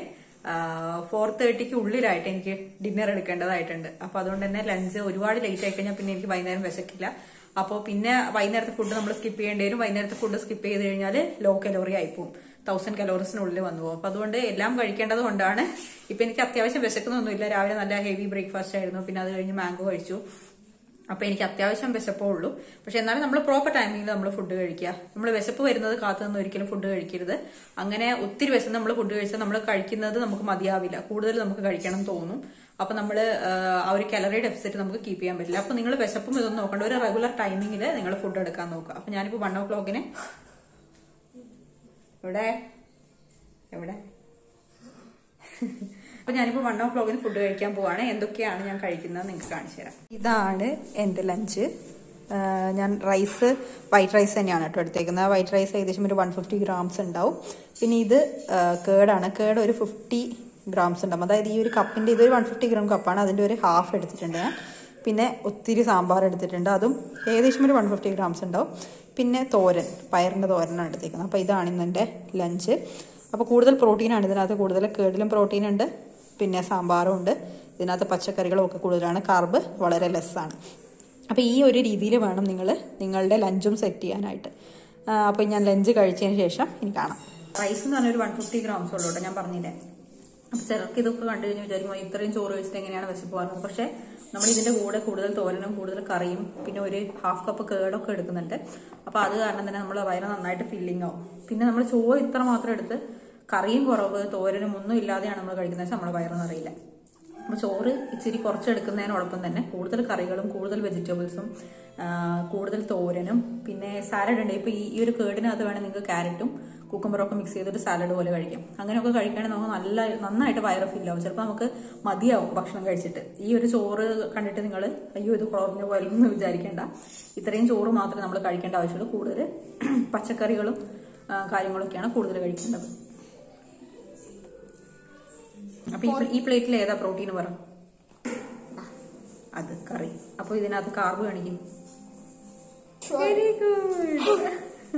ഫോർ തേർട്ടിക്ക് ഉള്ളിലായിട്ട് എനിക്ക് ഡിന്നർ എടുക്കേണ്ടതായിട്ടുണ്ട് അപ്പൊ അതുകൊണ്ട് തന്നെ ലഞ്ച് ഒരുപാട് ലേറ്റ് ആയി കഴിഞ്ഞാൽ പിന്നെ എനിക്ക് വൈകുന്നേരം വിശക്കില്ല അപ്പോൾ പിന്നെ വൈകുന്നേരത്തെ ഫുഡ് നമ്മൾ സ്കിപ്പ് ചെയ്യേണ്ടി വരും വൈകുന്നേരത്തെ ഫുഡ് സ്കിപ്പ് ചെയ്ത് കഴിഞ്ഞാൽ ലോ കലോറി ആയിപ്പോവും തൗസൻഡ് കലോറീസിനുള്ളിൽ വന്നു പോകും അപ്പൊ അതുകൊണ്ട് എല്ലാം കഴിക്കേണ്ടത് കൊണ്ടാണ് ഇപ്പൊ എനിക്ക് അത്യാവശ്യം വിശക്കുന്നൊന്നുമില്ല രാവിലെ നല്ല ഹെവി ബ്രേക്ക്ഫാസ്റ്റ് ആയിരുന്നു പിന്നെ അത് കഴിഞ്ഞ് മാംഗോ കഴിച്ചു അപ്പൊ എനിക്ക് അത്യാവശ്യം വിശപ്പേ ഉള്ളൂ പക്ഷെ എന്നാലും നമ്മൾ പ്രോപ്പർ ടൈമിങ്ങിൽ നമ്മൾ ഫുഡ് കഴിക്കുക നമ്മൾ വിശപ്പ് വരുന്നത് കാത്തു നിന്ന് ഒരിക്കലും ഫുഡ് കഴിക്കരുത് അങ്ങനെ ഒത്തിരി വിശന്ന് നമ്മൾ ഫുഡ് കഴിച്ചാൽ നമ്മൾ കഴിക്കുന്നത് നമുക്ക് മതിയാവില്ല കൂടുതൽ നമുക്ക് കഴിക്കണം എന്ന് തോന്നും അപ്പൊ നമ്മൾ ആ ഒരു കലറി ഡെഫിസിറ്റ് നമുക്ക് കീപ്പ് ചെയ്യാൻ പറ്റില്ല അപ്പൊ നിങ്ങൾ വിശപ്പും ഇതൊന്നും നോക്കണ്ട ഒരു റെഗുലർ ടൈമിങ്ങിൽ നിങ്ങൾ ഫുഡ് എടുക്കാൻ നോക്കുക അപ്പൊ ഞാനിപ്പോ വൺ ഓ ക്ലോക്കിന് എവിടെ എവിടെ അപ്പൊ ഞാനിപ്പോ വൺ ഓ ക്ലോക്കിന് ഫുഡ് കഴിക്കാൻ പോവാണ് എന്തൊക്കെയാണ് ഞാൻ കഴിക്കുന്നത് നിങ്ങൾക്ക് കാണിച്ചു തരാം ഇതാണ് എന്റെ ലഞ്ച് ആ, ഞാൻ റൈസ് വൈറ്റ് റൈസ് തന്നെയാണ് കേട്ടോ എടുത്തേക്കുന്നത് ആ വൈറ്റ് റൈസ് ഏകദേശം ഒരു വൺ ഫിഫ്റ്റി ഗ്രാംസ് ഉണ്ടാവും പിന്നെ ഇത് ആ, കേടാണ് കേട് ഒരു ഫിഫ്റ്റി ഗ്രാംസ് ഉണ്ടാവും അതായത് ഈ ഒരു കപ്പിൻ്റെ ഇതൊരു വൺ ഫിഫ്റ്റി ഗ്രാം കപ്പാണ് അതിൻ്റെ ഒരു ഹാഫ് എടുത്തിട്ടുണ്ട് ഞാൻ പിന്നെ ഒത്തിരി സാമ്പാർ എടുത്തിട്ടുണ്ട് അതും ഏകദേശം ഒരു വൺ ഫിഫ്റ്റി ഗ്രാംസ് ഉണ്ടാവും പിന്നെ തോരൻ പയറിൻ്റെ തോരനാണ് എടുത്തേക്കുന്നത് അപ്പോൾ ഇതാണ് ഇന്ന് എൻ്റെ ലഞ്ച് അപ്പോൾ കൂടുതൽ പ്രോട്ടീനാണ് ഇതിനകത്ത് കൂടുതൽ കേടിലും പ്രോട്ടീൻ ഉണ്ട് പിന്നെ സാമ്പാറും ഉണ്ട് ഇതിനകത്ത് പച്ചക്കറികളും ഒക്കെ കൂടുതലാണ് കാർബ് വളരെ ലെസ്സാണ് അപ്പോൾ ഈ ഒരു രീതിയിൽ വേണം നിങ്ങൾ നിങ്ങളുടെ ലഞ്ചും സെറ്റ് ചെയ്യാനായിട്ട് അപ്പോൾ ഞാൻ ലഞ്ച് കഴിച്ചതിന് ശേഷം ഇനി കാണാം റൈസ് എന്ന് പറഞ്ഞാൽ ഒരു വൺ ഫിഫ്റ്റി ഗ്രാംസ് ഉള്ളൂ കേട്ടോ ഞാൻ പറഞ്ഞില്ലേ അപ്പോൾ ചിലർക്ക് ഇതൊക്കെ കണ്ടു കഴിഞ്ഞ് വിചാരിക്കുമ്പോൾ ഇത്രയും ചോറ് വെച്ചിട്ട് എങ്ങനെയാണ് വിശപ്പ് പോകുന്നത് പക്ഷേ നമ്മൾ ഇതിന്റെ കൂടെ കൂടുതൽ തോരനും കൂടുതൽ കറിയും പിന്നെ ഒരു ഹാഫ് കപ്പ് കേടൊക്കെ എടുക്കുന്നുണ്ട് അപ്പോൾ അത് കാരണം തന്നെ നമ്മൾ വയറ് നന്നായിട്ട് ഫില്ലിംഗ് ആവും പിന്നെ നമ്മൾ ചോറ് ഇത്ര മാത്രം എടുത്ത് കറിയും കുറവ് തോരനും ഒന്നും ഇല്ലാതെയാണ് നമ്മൾ കഴിക്കുന്നത് വെച്ചാൽ നമ്മുടെ വയറ് നിറയില്ല അപ്പോൾ ചോറ് ഇച്ചിരി കുറച്ചെടുക്കുന്നതിനോടൊപ്പം തന്നെ കൂടുതൽ കറികളും കൂടുതൽ വെജിറ്റബിൾസും കൂടുതൽ തോരനും പിന്നെ സാലഡ് ഉണ്ട് ഇപ്പോൾ ഈ ഈ ഒരു കേടിനകത്ത് വേണമെങ്കിൽ നിങ്ങൾക്ക് ക്യാരറ്റും കുക്കുംബറൊക്കെ മിക്സ് ചെയ്തിട്ട് സാലഡ് പോലെ കഴിക്കാം അങ്ങനെയൊക്കെ കഴിക്കുകയാണെങ്കിൽ നമുക്ക് നല്ല നന്നായിട്ട് വയറ് ഫില്ലാവും ചിലപ്പോൾ നമുക്ക് മതിയാവും ഭക്ഷണം കഴിച്ചിട്ട് ഈ ഒരു ചോറ് കണ്ടിട്ട് നിങ്ങൾ അയ്യോ ഇത് കുറഞ്ഞ പോലെ എന്ന് വിചാരിക്കേണ്ട ഇത്രയും ചോറ് മാത്രമേ നമ്മൾ കഴിക്കേണ്ട ആവശ്യമുള്ളൂ കൂടുതൽ പച്ചക്കറികളും ആ, കാര്യങ്ങളൊക്കെയാണ് കൂടുതൽ കഴിക്കേണ്ടത് അപ്പൊ ഈ ഈ പ്ലേറ്റിൽ ഏതാ പ്രോട്ടീൻ പറ അത് കറി അപ്പൊ ഇതിനകത്ത് കാർബ് കാണിക്കും വെരി ഗുഡ്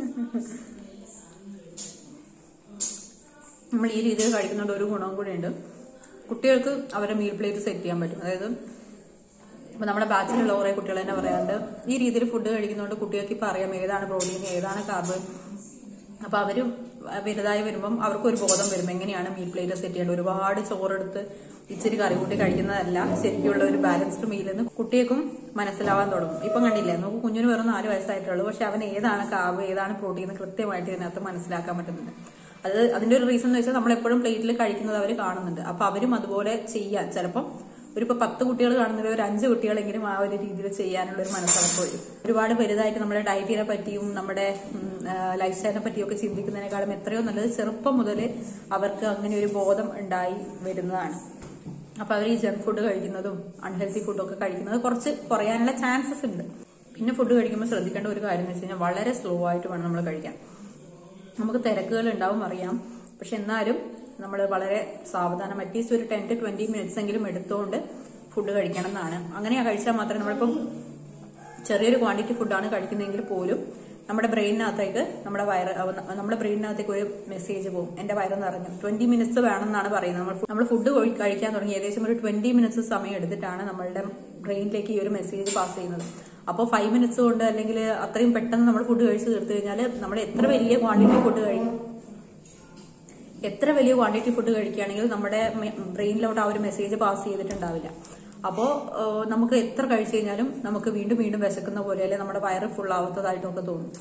നമ്മൾ ഈ രീതിയിൽ കഴിക്കുന്നതുകൊണ്ട് ഒരു ഗുണവും കൂടെ ഉണ്ട് കുട്ടികൾക്ക് അവരെ മീൽ പ്ലേറ്റ് സെറ്റ് ചെയ്യാൻ പറ്റും അതായത് ഇപ്പൊ നമ്മുടെ ബാച്ചിലുള്ള കുറെ കുട്ടികൾ തന്നെ പറയാറുണ്ട് ഈ രീതിയിൽ ഫുഡ് കഴിക്കുന്നതുകൊണ്ട് കുട്ടികൾക്ക് ഇപ്പൊ അറിയാം ഏതാണ് പ്രോട്ടീൻ ഏതാണ് കാർബ് അപ്പൊ അവര് വലുതായി വരുമ്പം അവർക്ക് ഒരു ബോധം വരും എങ്ങനെയാണ് മീൽ പ്ലേറ്റ് സെറ്റ് ചെയ്യേണ്ടത് ഒരുപാട് ചോറെടുത്ത് ഇച്ചിരി കറി കൂട്ടി കഴിക്കുന്നതല്ല ശരിക്കുള്ള ഒരു ബാലൻസ്ഡ് മീൽ എന്ന് കുട്ടികൾക്കും മനസ്സിലാവാൻ തുടങ്ങും ഇപ്പൊ കണ്ടില്ലേ നമുക്ക് കുഞ്ഞിന് വെറും നാല് വയസ്സായിട്ടുള്ളൂ പക്ഷെ അവൻ ഏതാണ് കാവ് ഏതാണ് പ്രോട്ടീൻ എന്ന് കൃത്യമായിട്ട് ഇതിനകത്ത് മനസ്സിലാക്കാൻ പറ്റുന്നുണ്ട് അത് അതിന്റെ ഒരു റീസൺ എന്ന് വെച്ചാൽ നമ്മൾ എപ്പോഴും പ്ലേറ്റിൽ കഴിക്കുന്നത് അവർ കാണുന്നുണ്ട് അപ്പൊ അവരും അതുപോലെ ചെയ്യാൻ ചിലപ്പം ഒരു ഇപ്പൊ പത്ത് കുട്ടികൾ കാണുന്നത് ഒരു അഞ്ച് കുട്ടികളെങ്കിലും ആ ഒരു രീതിയിൽ ചെയ്യാനുള്ള ഒരു മനസ്സുറപ്പ് വരും ഒരുപാട് വലുതായിട്ട് നമ്മുടെ ഡയറ്റിനെ പറ്റിയും നമ്മുടെ ലൈഫ് സ്റ്റൈലിനെ പറ്റിയും ഒക്കെ ചിന്തിക്കുന്നതിനേക്കാളും എത്രയോ നല്ലത് ചെറുപ്പം മുതൽ അവർക്ക് അങ്ങനെ ഒരു ബോധം ഉണ്ടായി വരുന്നതാണ് അപ്പൊ അവർ ഈ ജങ്ക് ഫുഡ് കഴിക്കുന്നതും അൺഹെൽത്തി ഫുഡൊക്കെ കഴിക്കുന്നത് കുറച്ച് കുറയാനുള്ള ചാൻസസ് ഉണ്ട് പിന്നെ ഫുഡ് കഴിക്കുമ്പോൾ ശ്രദ്ധിക്കേണ്ട ഒരു കാര്യം എന്ന് വെച്ച് കഴിഞ്ഞാൽ വളരെ സ്ലോ ആയിട്ട് വേണം നമ്മൾ കഴിക്കാൻ നമുക്ക് തിരക്കുകൾ ഉണ്ടാവും അറിയാം പക്ഷെ എന്നാലും നമ്മൾ വളരെ സാവധാനം അറ്റ്ലീസ്റ്റ് ഒരു ടെൻ ടു ട്വന്റി മിനിറ്റ്സ് എങ്കിലും എടുത്തുകൊണ്ട് ഫുഡ് കഴിക്കണം എന്നാണ് അങ്ങനെയാ കഴിച്ചാൽ മാത്രമേ നമ്മളിപ്പം ചെറിയൊരു ക്വാണ്ടിറ്റി ഫുഡാണ് കഴിക്കുന്നതെങ്കിൽ പോലും നമ്മുടെ ബ്രെയിനകത്തേക്ക് നമ്മുടെ വയറ് അവ- നമ്മുടെ ബ്രെയിനകത്തേക്ക് ഒരു മെസ്സേജ് പോകും എന്റെ വയറ് നിറഞ്ഞു ട്വന്റി മിനിറ്റ്സ് വേണം എന്നാണ് പറയുന്നത് നമ്മൾ നമ്മൾ ഫുഡ് കഴിക്കാൻ തുടങ്ങി ഏകദേശം ഒരു ട്വന്റി മിനിറ്റ്സ് സമയം എടുത്തിട്ടാണ് നമ്മളുടെ ബ്രെയിനിലേക്ക് ഈ ഒരു മെസ്സേജ് പാസ് ചെയ്യുന്നത് അപ്പോൾ ഫൈവ് മിനിറ്റ്സ് കൊണ്ട് അല്ലെങ്കിൽ അത്രയും പെട്ടെന്ന് നമ്മൾ ഫുഡ് കഴിച്ച് തീർത്തു കഴിഞ്ഞാൽ നമ്മൾ എത്ര വലിയ ക്വാണ്ടിറ്റി ഫുഡ് കഴിക്കും എത്ര വലിയ ക്വാണ്ടിറ്റി ഫുഡ് കഴിക്കുകയാണെങ്കിൽ നമ്മുടെ ബ്രെയിനിലോട്ട് ആ ഒരു മെസ്സേജ് പാസ് ചെയ്തിട്ടുണ്ടാവില്ല അപ്പോൾ നമുക്ക് എത്ര കഴിച്ചു കഴിഞ്ഞാലും നമുക്ക് വീണ്ടും വീണ്ടും വിശക്കുന്ന പോലെ അല്ലെങ്കിൽ നമ്മുടെ വയറ് ഫുൾ ആവാത്തതായിട്ടൊക്കെ തോന്നും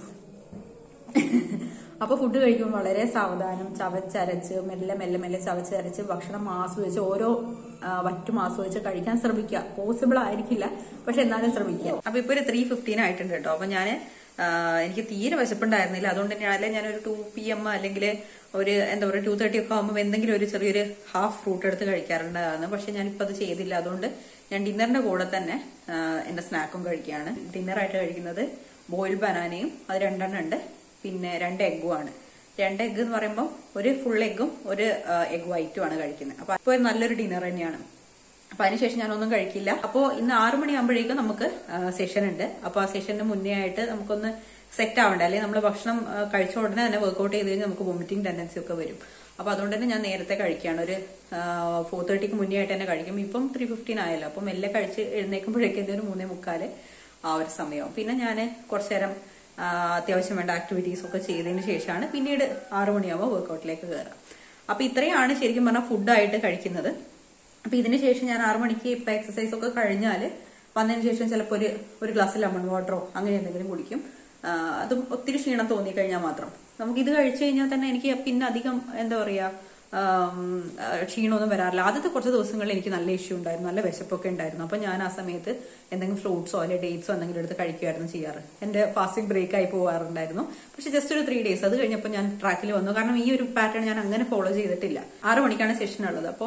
അപ്പൊ ഫുഡ് കഴിക്കുമ്പോൾ വളരെ സാവധാനം ചവച്ചരച്ച് മെല്ലെ മെല്ലെ മെല്ലെ ചവച്ചരച്ച് ഭക്ഷണം ആസ്വദിച്ച് ഓരോ ആ, വറ്റും ആസ്വദിച്ച് കഴിക്കാൻ ശ്രമിക്കുക പോസിബിൾ ആയിരിക്കില്ല പക്ഷെ എന്നാലും ശ്രമിക്കുക അപ്പൊ ഇപ്പൊ ഒരു ത്രീ ഫിഫ്റ്റീൻ ആയിട്ടുണ്ട് കേട്ടോ അപ്പൊ ഞാന് ആ, എനിക്ക് തീരെ വിശപ്പുണ്ടായിരുന്നില്ല അതുകൊണ്ട് തന്നെയാണ് അല്ലെങ്കിൽ ഞാനൊരു ടു പി എം അല്ലെങ്കിൽ ഒരു എന്താ പറയുക ടു തേർട്ടി ഒക്കെ ആകുമ്പോൾ എന്തെങ്കിലും ഒരു ചെറിയൊരു ഹാഫ് ഫ്രൂട്ട് എടുത്ത് കഴിക്കാറുണ്ടായിരുന്നു പക്ഷെ ഞാനിപ്പോൾ അത് ചെയ്തില്ല അതുകൊണ്ട് ഞാൻ ഡിന്നറിന്റെ കൂടെ തന്നെ ആ, എന്റെ സ്നാക്കും കഴിക്കുകയാണ് ഡിന്നറായിട്ട് കഴിക്കുന്നത് ബോയിൽ ബനാനയും അത് രണ്ടെണ്ണം ഉണ്ട് പിന്നെ രണ്ട് എഗ്ഗും ആണ് രണ്ട് എഗ്ഗ് എന്ന് പറയുമ്പോൾ ഒരു ഫുൾ എഗ്ഗും ഒരു എഗ് വൈറ്റും ആണ് കഴിക്കുന്നത് അപ്പൊ അപ്പോൾ നല്ലൊരു ഡിന്നർ തന്നെയാണ് അപ്പൊ അതിനുശേഷം ഞാനൊന്നും കഴിക്കില്ല അപ്പോൾ ഇന്ന് ആറു മണിയാകുമ്പോഴേക്കും നമുക്ക് സെഷൻ ഉണ്ട് അപ്പൊ ആ സെഷന് മുന്നേ ആയിട്ട് നമുക്കൊന്ന് സെറ്റ് ആവണ്ടേ അല്ലെങ്കിൽ നമ്മൾ ഭക്ഷണം ആ, കഴിച്ച ഉടനെ തന്നെ വർക്ക്ഔട്ട് ചെയ്ത് കഴിഞ്ഞാൽ നമുക്ക് വോമിറ്റിംഗ് ടെൻഡൻസി ഒക്കെ വരും അപ്പൊ അതുകൊണ്ട് തന്നെ ഞാൻ നേരത്തെ കഴിക്കുകയാണ് ഒരു ഫോർ തേർട്ടിക്ക് മുന്നേ ആയിട്ട് തന്നെ കഴിക്കും ഇപ്പം ത്രീ ഫിഫ്റ്റീൻ ആയല്ലോ അപ്പം മെല്ലെ കഴിച്ച് എഴുന്നേക്കുമ്പോഴേക്കും ഒരു മൂന്നേ മുക്കാല് ആ ഒരു സമയവും പിന്നെ ഞാൻ കുറച്ചു നേരം ആ, അത്യാവശ്യം വേണ്ട ആക്ടിവിറ്റീസ് ഒക്കെ ചെയ്തതിന് ശേഷമാണ് പിന്നീട് ആറു മണിയാകുമ്പോൾ വർക്കൗട്ടിലേക്ക് കയറാം അപ്പൊ ഇത്രയാണ് ശരിക്കും പറഞ്ഞാൽ ഫുഡായിട്ട് കഴിക്കുന്നത് അപ്പൊ ഇതിന് ശേഷം ഞാൻ ആറു മണിക്ക് ഇപ്പൊ എക്സസൈസ് ഒക്കെ കഴിഞ്ഞാൽ വന്നതിന് ശേഷം ചിലപ്പോൾ ഒരു ഒരു ഗ്ലാസ് ലെമൺ വാട്ടറോ അങ്ങനെ എന്തെങ്കിലും കുടിക്കും ആ, അതും ഒത്തിരി ക്ഷീണം തോന്നി കഴിഞ്ഞാൽ മാത്രം നമുക്ക് ഇത് കഴിച്ചു കഴിഞ്ഞാൽ തന്നെ എനിക്ക് പിന്നെ അധികം എന്താ പറയാ ആം, ആ, ക്ഷീണമൊന്നും വരാറില്ല ആദ്യത്തെ കുറച്ച് ദിവസങ്ങളിൽ എനിക്ക് നല്ല ഇഷ്യൂ ഉണ്ടായിരുന്നു നല്ല വിശപ്പൊക്കെ ഉണ്ടായിരുന്നു അപ്പൊ ഞാൻ ആ സമയത്ത് എന്തെങ്കിലും ഫ്രൂട്ട്സോ അല്ലെങ്കിൽ ഡേറ്റ്സോ എന്തെങ്കിലും എടുത്ത് കഴിക്കുമായിരുന്നു ചെയ്യാറ് എന്റെ ഫാസ്റ്റിംഗ് ബ്രേക്ക് ആയി പോകാറുണ്ടായിരുന്നു പക്ഷെ ജസ്റ്റ് ഒരു ത്രീ ഡേയ്സ് അത് കഴിഞ്ഞപ്പോൾ ഞാൻ ട്രാക്കിൽ വന്നു കാരണം ഈ ഒരു പാറ്റേൺ ഞാൻ അങ്ങനെ ഫോളോ ചെയ്തിട്ടില്ല ആറ് മണിക്കാണ് സെഷൻ ഉള്ളത് അപ്പോൾ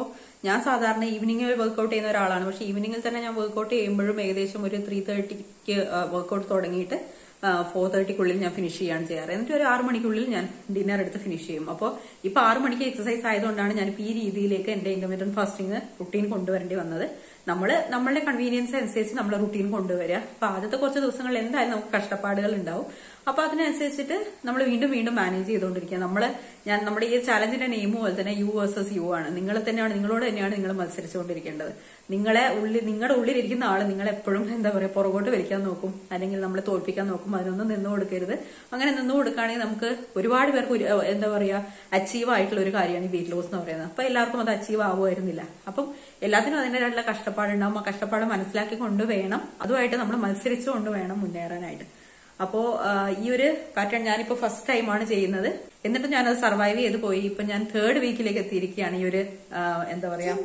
ഞാൻ സാധാരണ ഈവനിങ്ങിൽ വർക്കൗട്ട് ചെയ്യുന്ന ഒരാളാണ് പക്ഷെ ഈവനിങ്ങിൽ തന്നെ ഞാൻ വർക്കൗട്ട് ചെയ്യുമ്പോഴും ഏകദേശം ഒരു ത്രീ തേർട്ടിക്ക് വർക്കൗട്ട് തുടങ്ങിയിട്ട് ഫോർ തേർട്ടിക്കുള്ളിൽ ഞാൻ ഫിനിഷ് ചെയ്യാണ് ചെയ്യാറ് എന്നിട്ട് ഒരു ആറ് മണിക്കുള്ളിൽ ഞാൻ ഡിന്നർ എടുത്ത് ഫിനിഷ് ചെയ്യും അപ്പോൾ ഇപ്പൊ ആറ് മണിക്ക് എക്സസൈസ് ആയതുകൊണ്ടാണ് ഞാൻ ഈ രീതിയിലേക്ക് എന്റെ ഇന്റർമീഡിയറ്റ് ഫാസ്റ്റിംഗ് റുട്ടീൻ കൊണ്ടുവരേണ്ടി വന്നത് നമ്മള് നമ്മളുടെ കൺവീനിയൻസ് അനുസരിച്ച് നമ്മളെ റുട്ടീൻ കൊണ്ടുവരിക അപ്പൊ ആദ്യത്തെ കുറച്ച് ദിവസങ്ങളിൽ എന്തായാലും നമുക്ക് കഷ്ടപ്പാടുകൾ ഉണ്ടാവും അപ്പൊ അതിനനുസരിച്ചിട്ട് നമ്മൾ വീണ്ടും വീണ്ടും മാനേജ് ചെയ്തുകൊണ്ടിരിക്കുക നമ്മള് ഞാൻ നമ്മുടെ ഈ ചാലഞ്ചിന്റെ നെയിം പോലെ തന്നെ യു വേഴ്സസ് യു ആണ് നിങ്ങൾ തന്നെയാണ് നിങ്ങളോട് തന്നെയാണ് നിങ്ങൾ മത്സരിച്ചുകൊണ്ടിരിക്കേണ്ടത് നിങ്ങളെ ഉള്ളിൽ നിങ്ങളുടെ ഉള്ളിലിരിക്കുന്ന ആള് നിങ്ങൾ എപ്പോഴും എന്താ പറയുക പുറകോട്ട് വലിക്കാൻ നോക്കും അല്ലെങ്കിൽ നമ്മൾ തോൽപ്പിക്കാൻ നോക്കും അതിനൊന്നും നിന്നു കൊടുക്കരുത് അങ്ങനെ നിന്നു കൊടുക്കുകയാണെങ്കിൽ നമുക്ക് ഒരുപാട് പേർക്ക് ഒരു, ഏഹ്, എന്താ പറയുക അച്ചീവ് ആയിട്ടുള്ള ഒരു കാര്യമാണ് ഈ വെയിറ്റ് ലോസ് എന്ന് പറയുന്നത് അപ്പൊ എല്ലാവർക്കും അത് അച്ചീവ് ആവുമായിരുന്നില്ല അപ്പം എല്ലാത്തിനും അതിൻ്റെതായിട്ടുള്ള കഷ്ടപ്പാടുണ്ടാവും ആ കഷ്ടപ്പാട് മനസ്സിലാക്കി കൊണ്ട് വേണം അതുമായിട്ട് നമ്മൾ മത്സരിച്ചുകൊണ്ട് വേണം മുന്നേറാനായിട്ട് അപ്പോ ആ, ഈ ഒരു പാറ്റേൺ ഞാനിപ്പോ ഫസ്റ്റ് ടൈമാണ് ചെയ്യുന്നത് എന്നിട്ട് ഞാനത് സർവൈവ് ചെയ്ത് പോയി ഇപ്പൊ ഞാൻ തേർഡ് വീക്കിലേക്ക് എത്തിയിരിക്കുകയാണ് ഈ ഒരു ആ, എന്താ പറയാ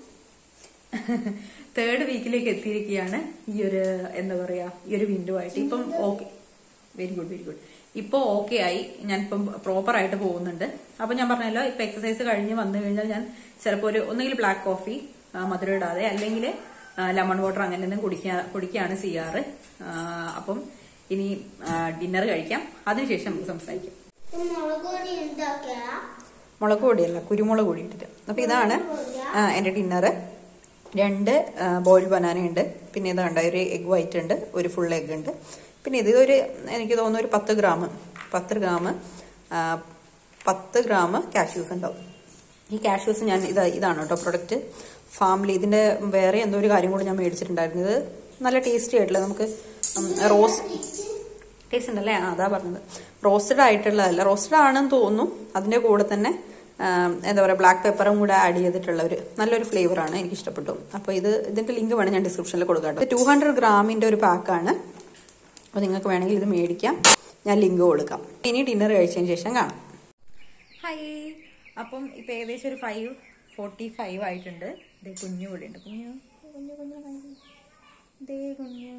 തേർഡ് വീക്കിലേക്ക് എത്തിയിരിക്കുകയാണ് ഈ ഒരു എന്താ പറയാ ഈ ഒരു വിൻഡോ ആയിട്ട് ഇപ്പം okay very good very good ഇപ്പൊ ഓക്കെ ആയി ഞാൻ ഇപ്പം പ്രോപ്പർ ആയിട്ട് പോകുന്നുണ്ട് അപ്പൊ ഞാൻ പറഞ്ഞല്ലോ ഇപ്പൊ എക്സസൈസ് കഴിഞ്ഞ് വന്നു കഴിഞ്ഞാൽ ഞാൻ ചിലപ്പോൾ ഒരു ഒന്നുകിൽ ബ്ലാക്ക് കോഫി മധുരം ഇടാതെ അല്ലെങ്കിൽ ലെമൺ വാട്ടർ അങ്ങനെ എന്തെങ്കിലും കുടിക്കാ കുടിക്കുകയാണ് ചെയ്യാറ് ആ, അപ്പം ഇനി ഡിന്നർ കഴിക്കാം അതിനുശേഷം നമുക്ക് സംസാരിക്കാം മുളക് പൊടി ഉണ്ടാക്കിയ മുളക് പൊടിയല്ല കുരുമുളക് പൊടി ഇട്ടിട്ട് അപ്പൊ ഇതാണ് ആ, എന്റെ ഡിന്നർ രണ്ട് ബോയിൽഡ് ബനാന ഉണ്ട് പിന്നെ ഇത് കണ്ട ഒരു എഗ് വൈറ്റ് ഉണ്ട് ഒരു ഫുൾ എഗ് ഉണ്ട് പിന്നെ ഇത് ഒരു എനിക്ക് തോന്നുന്നു ഒരു പത്ത് ഗ്രാം പത്ത് ഗ്രാം ആ, പത്ത് ഗ്രാം കാഷ്യൂസ് ഉണ്ടാവും ഈ കാഷ്യൂസ് ഞാൻ ഇത് ഇതാണ് കേട്ടോ പ്രൊഡക്റ്റ് ഫാമിലി ഇതിന്റെ വേറെ എന്തോ ഒരു കാര്യം കൂടി ഞാൻ മേടിച്ചിട്ടുണ്ടായിരുന്നു ഇത് നല്ല ടേസ്റ്റി ആയിട്ടുള്ള നമുക്ക് റോസ് ടേസ്റ്റ് ഉണ്ടല്ലേ ആ അതാ പറഞ്ഞത് റോസ്റ്റഡ് ആയിട്ടുള്ളതല്ല റോസ്റ്റഡ് ആണെന്ന് തോന്നുന്നു അതിന്റെ കൂടെ തന്നെ ആ, എന്താ പറയുക ബ്ലാക്ക് പെപ്പറും കൂടെ ആഡ് ചെയ്തിട്ടുള്ള ഒരു നല്ലൊരു ഫ്ലേവർ ആണ് എനിക്ക് ഇഷ്ടപ്പെട്ടു അപ്പോൾ ഇത് ഇതിന്റെ ലിങ്ക് വേണം ഞാൻ ഡിസ്ക്രിപ്ഷനിൽ കൊടുക്കാം ടു ഹൺഡ്രഡ് ഗ്രാമിന്റെ ഒരു പാക്കാണ് അപ്പോൾ നിങ്ങൾക്ക് വേണമെങ്കിൽ ഇത് മേടിക്കാം ഞാൻ ലിങ്ക് കൊടുക്കാം ഇനി ഡിന്നർ കഴിച്ചതിന് ശേഷം കാണാം ഹായ് അപ്പം ഇപ്പം ഏകദേശം ഒരു ഫൈവ് ഫോർട്ടി ഫൈവ് ആയിട്ടുണ്ട് ദേ കുഞ്ഞു കൂടെ ഉണ്ട് കുഞ്ഞു കുഞ്ഞു കുഞ്ഞു കുഞ്ഞു. ദേ കുഞ്ഞു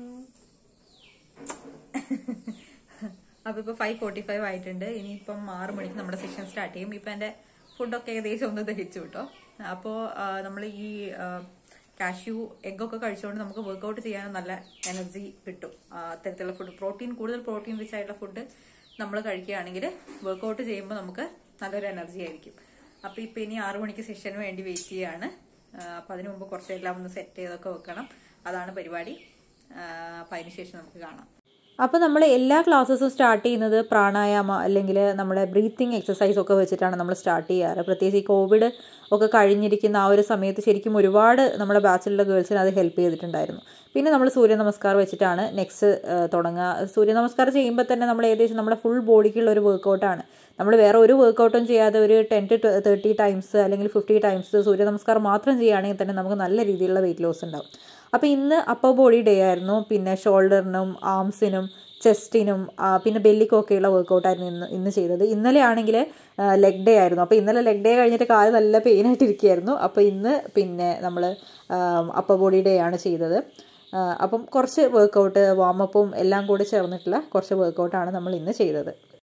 അപ്പൊ ഇപ്പൊ ഫൈവ് ഫോർട്ടി ഫൈവ് ആയിട്ടുണ്ട് ഇനിയിപ്പം ആറ് മണിക്ക് നമ്മുടെ സെഷൻ സ്റ്റാർട്ട് ചെയ്യും ഇപ്പൊ എന്റെ ഫുഡൊക്കെ ഏകദേശം ഒന്ന് ദഹിച്ചു കേട്ടോ അപ്പോ നമ്മൾ ഈ കാഷ്യൂ എഗ്ഗൊക്കെ കഴിച്ചുകൊണ്ട് നമുക്ക് വർക്ക്ഔട്ട് ചെയ്യാൻ നല്ല എനർജി കിട്ടും ആ, അത്തരത്തിലുള്ള ഫുഡ് പ്രോട്ടീൻ കൂടുതൽ പ്രോട്ടീൻ റിച്ച് ആയിട്ടുള്ള ഫുഡ് നമ്മൾ കഴിക്കുകയാണെങ്കിൽ വർക്ക്ഔട്ട് ചെയ്യുമ്പോൾ നമുക്ക് നല്ലൊരു എനർജി ആയിരിക്കും അപ്പൊ ഇപ്പൊ ഇനി ആറു മണിക്ക് സെഷന് വേണ്ടി വെയിറ്റ് ചെയ്യാണ് ആ, അപ്പൊ അതിനു മുമ്പ് കുറച്ചെല്ലാം ഒന്ന് സെറ്റ് ചെയ്തൊക്കെ വെക്കണം അതാണ് പരിപാടി ആ, അപ്പൊ അതിനുശേഷം നമുക്ക് കാണാം അപ്പോൾ നമ്മൾ എല്ലാ ക്ലാസ്സസും സ്റ്റാർട്ട് ചെയ്യുന്നത് പ്രാണായാമ അല്ലെങ്കിൽ നമ്മുടെ ബ്രീത്തിങ് എക്സസൈസ് ഒക്കെ വെച്ചിട്ടാണ് നമ്മൾ സ്റ്റാർട്ട് ചെയ്യാറ് പ്രത്യേകിച്ച് ഈ കോവിഡ് ഒക്കെ കഴിഞ്ഞിരിക്കുന്ന ആ ഒരു സമയത്ത് ശരിക്കും ഒരുപാട് നമ്മുടെ ബാച്ചിലുള്ള ഗേൾസിന് അത് ഹെൽപ്പ് ചെയ്തിട്ടുണ്ടായിരുന്നു പിന്നെ നമ്മൾ സൂര്യ നമസ്കാരം വെച്ചിട്ടാണ് നെക്സ്റ്റ് തുടങ്ങുക സൂര്യ നമസ്കാരം ചെയ്യുമ്പോൾ തന്നെ നമ്മൾ ഏകദേശം നമ്മുടെ ഫുൾ ബോഡിക്കുള്ള ഒരു വർക്കൗട്ടാണ് നമ്മൾ വേറെ ഒരു വർക്കൗട്ടും ചെയ്യാതെ ഒരു ടെൻ ടു തേർട്ടി ടൈംസ് അല്ലെങ്കിൽ ഫിഫ്റ്റി ടൈംസ് സൂര്യ നമസ്കാരം മാത്രം ചെയ്യുകയാണെങ്കിൽ തന്നെ നമുക്ക് നല്ല രീതിയിലുള്ള വെയിറ്റ് ലോസ് ഉണ്ടാവും അപ്പോൾ ഇന്ന് അപ്പർ ബോഡി ഡേ ആയിരുന്നു പിന്നെ ഷോൾഡറിനും ആംസിനും ചെസ്റ്റിനും പിന്നെ ബെല്ലിക്കൊക്കെയുള്ള വർക്കൗട്ടായിരുന്നു ഇന്ന് ഇന്ന് ചെയ്തത് ഇന്നലെ ആണെങ്കിൽ ലെഗ് ഡേ ആയിരുന്നു അപ്പോൾ ഇന്നലെ ലെഗ് ഡേ കഴിഞ്ഞിട്ട് കാല് നല്ല പെയിൻ ആയിട്ടിരിക്കുകയായിരുന്നു അപ്പോൾ ഇന്ന് പിന്നെ നമ്മൾ അപ്പർ ബോഡി ഡേ ആണ് ചെയ്തത് ആ, അപ്പം കുറച്ച് വർക്കൗട്ട് വാമപ്പും എല്ലാം കൂടി ചേർന്നിട്ടുള്ള കുറച്ച് വർക്കൗട്ടാണ് നമ്മൾ ഇന്ന് ചെയ്തത്